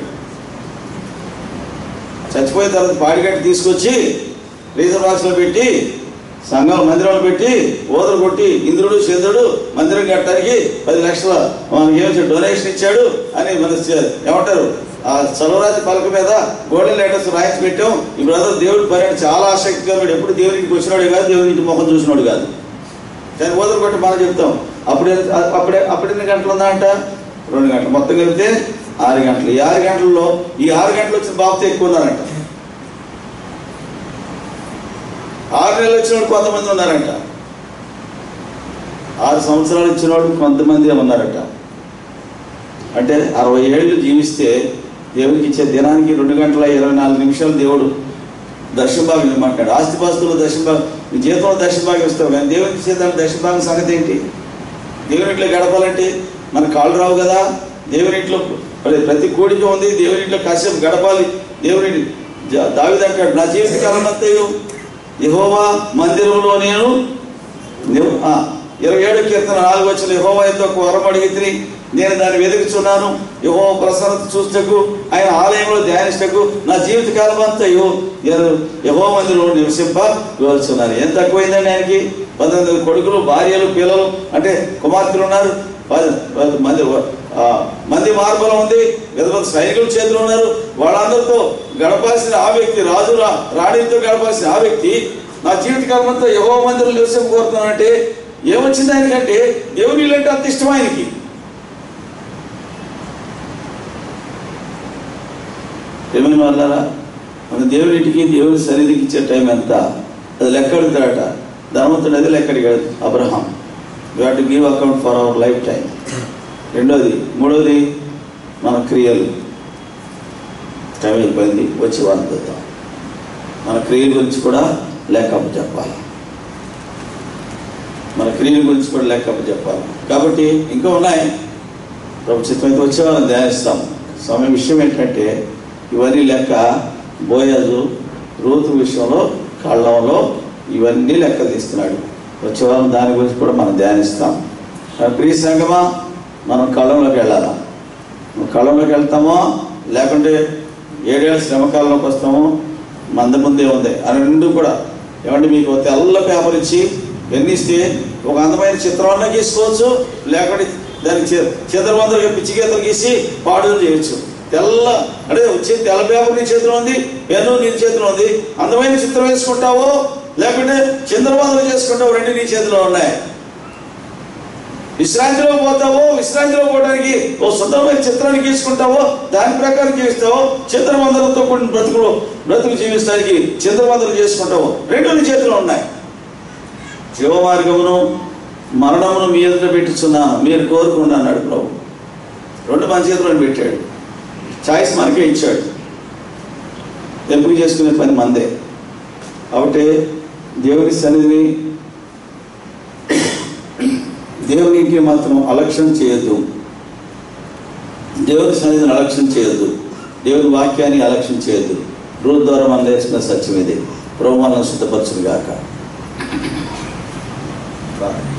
చచ్చిపోయిన తర్వాత పాడిగట్టి తీసుకొచ్చి రీజన్ బాక్స్లో పెట్టి సంఘం మందిరంలో పెట్టి ఓదరు కొట్టి ఇంద్రుడు చంద్రుడు మందిరం కట్టడానికి పది లక్షల మనకి ఏమి డొనేషన్ ఇచ్చాడు అని మన చ- ఏమంటారు ఆ చలవరాతి పలక మీద గోల్డెన్ లెటర్స్ రాయించి పెట్టాం ఈ బ్రదర్ దేవుడి పర్యటన చాలా ఆసక్తిగా ఉన్నాడు ఎప్పుడు దేవునికి వచ్చినాడు కాదు దేవుని ఇంటి ముఖం చూసినాడు కాదు దాన్ని ఓదరు కొట్టి మనం చెప్తాం అప్పుడు అప్పుడే అప్పుడు ఎన్ని గంటలు ఉందంట రెండు గంటలు మొత్తం కలిపితే ఆరు గంటలు ఈ ఆరు గంటల్లో ఈ ఆరు గంటలు వచ్చిన బాబుతో ఎక్కువ ఉన్నారంట ఆరు నెలలు వచ్చిన వాడు కొంతమంది ఉన్నారంట ఆరు సంవత్సరాలు ఇచ్చిన వాడు కొంతమంది ఉన్నారట అంటే అరవై ఏళ్ళు జీవిస్తే దేవునికి ఇచ్చే దినానికి రెండు గంటల ఇరవై నాలుగు నిమిషాలు దేవుడు దర్శభాగం ఇవ్వమంటాడు ఆస్తిపాస్తులు దర్శభాగం నీ జీవితంలో దర్శభాగం ఇస్తావు కానీ దేవునికి ఇచ్చే దాని దర్శభాగం సంగతి ఏంటి దేవుని ఇంట్లో గడపాలంటే మన కాళ్ళు రావు కదా దేవుని ఇంట్లో మరి ప్రతి కోడిక ఉంది దేవుని ఇంట్లో కాసేపు గడపాలి దేవుని దావిదంటాడు నా జీవిత కాలం అంతయు యహోవా మందిరంలో నేను నివ- ఆ, ఇరవై ఏడు కీర్తన నాలుగు వచ్చిన యహోవా ఎంతో ఒక వరం అడిగితిని నేను దాన్ని వెతుకుచున్నాను యహో ప్రసన్నత చూస్తకు ఆయన ఆలయంలో ధ్యానిస్తకు నా జీవిత కాలం అంతయు నేను యహో మందిరంలో నివసింప వెళ్తున్నాను ఏం తక్కువైందండి ఆయనకి పంతొమ్మిది కొడుకులు భార్యలు పిల్లలు అంటే కుమార్తెలు ఉన్నారు పది పది మంది ఆ, మంది మార్బలం ఉంది పెద్ద పెద్ద సైనికుల చేతులు ఉన్నారు వాళ్ళందరితో గడపాల్సిన ఆ వ్యక్తి రాజు రా- రాణితో గడపాల్సిన ఆ వ్యక్తి నా జీవితకాలం అంతా యహో మందిరం నివసం కోరుతున్నానంటే ఏమొచ్చింది ఆయనకంటే దేవుని ఇల్లు అంటే అంత ఇష్టం ఆయనకి ఏమని వాళ్ళారా మన దేవుని ఇంటికి దేవుని సన్నిధికి ఇచ్చే టైం ఎంత అది లెక్క అడుగుతాడట ధనవంతుడు అది లెక్క అడిగాడు Abraham you to give account for our lifetime రెండోది మూడోది మన క్రియలు టైం అయిపోయింది వచ్చి వాళ్ళని చూద్దాం మన క్రియల గురించి కూడా లెక్క చెప్పాలి మన క్రియల గురించి కూడా లెక్క చెప్పాలి కాబట్టి ఇంకా ఉన్నాయి ప్రభు చిత్తమైతే వచ్చే వాళ్ళని ధ్యానిస్తాం సమయం విషయం ఏంటంటే ఇవన్నీ లెక్క బోయాజు రూతు విషయంలో కళ్ళంలో ఇవన్నీ లెక్క తీస్తున్నాడు వచ్చే వాళ్ళం దాని గురించి కూడా మనం ధ్యానిస్తాం మరి ప్రియ సంగమా మనం కళ్ళంలోకి వెళ్ళాలా మనం కళ్ళంలోకి వెళ్తామో లేకుంటే ఏడేళ్ళ శ్రమకాలంలోకి వస్తామో మంద ముందే ఉంది అని రెండు కూడా ఏమంటే మీకు ఒక తెల్ల పేపర్ ఇచ్చి ఎన్ని ఇస్తే ఒక అందమైన చిత్రాన్ని గీసుకోవచ్చు లేకుంటే దానికి చి- చిత్రబంధులు పిచ్చి గీతలు గీసి పాడులు చేయొచ్చు తెల్ల అంటే వచ్చే తెల్ల పేపర్ నీ చేతిలో ఉంది పెన్ను నీ చేతిలో ఉంది అందమైన చిత్రం వేసుకుంటావో లేకుంటే చంద్రబంధులు చేసుకుంటావు రెండు నీ చేతిలో ఉన్నాయి విశ్రాంతిలో పోతావో విశ్రాంతిలో పోవడానికి ఓ సుందరమైన చిత్రాన్ని గీసుకుంటావో దాని ప్రకారం జీవిస్తావో చంద్రమందరంతో కూడిన బ్రతుకులు బ్రతుకు జీవిస్తానికి చంద్రమందరం చేసుకుంటావో రెండు నీ చేతిలో ఉన్నాయి జీవ మార్గమును మరణమును మీ ఎదుట పెట్టుచున్నాను మీరు కోరుకున్నా అన్నాడు ప్రభు రెండు మన చేతిలో పెట్టాడు చాయిస్ మనకే ఇచ్చాడు ఎంపిక చేసుకునే పని మందే కాబట్టి దేవుని సన్నిధిని దేవునికి మాత్రం అలక్ష్యం చేయొద్దు దేవుని సన్నిధిని అలక్ష్యం చేయొద్దు దేవుని వాక్యాన్ని అలక్ష్యం చేయొద్దు రూల్ ద్వారా మనం నేర్చుకున్న సత్యం ఇది ప్రభు మనల్ని శుద్ధపరచును గాక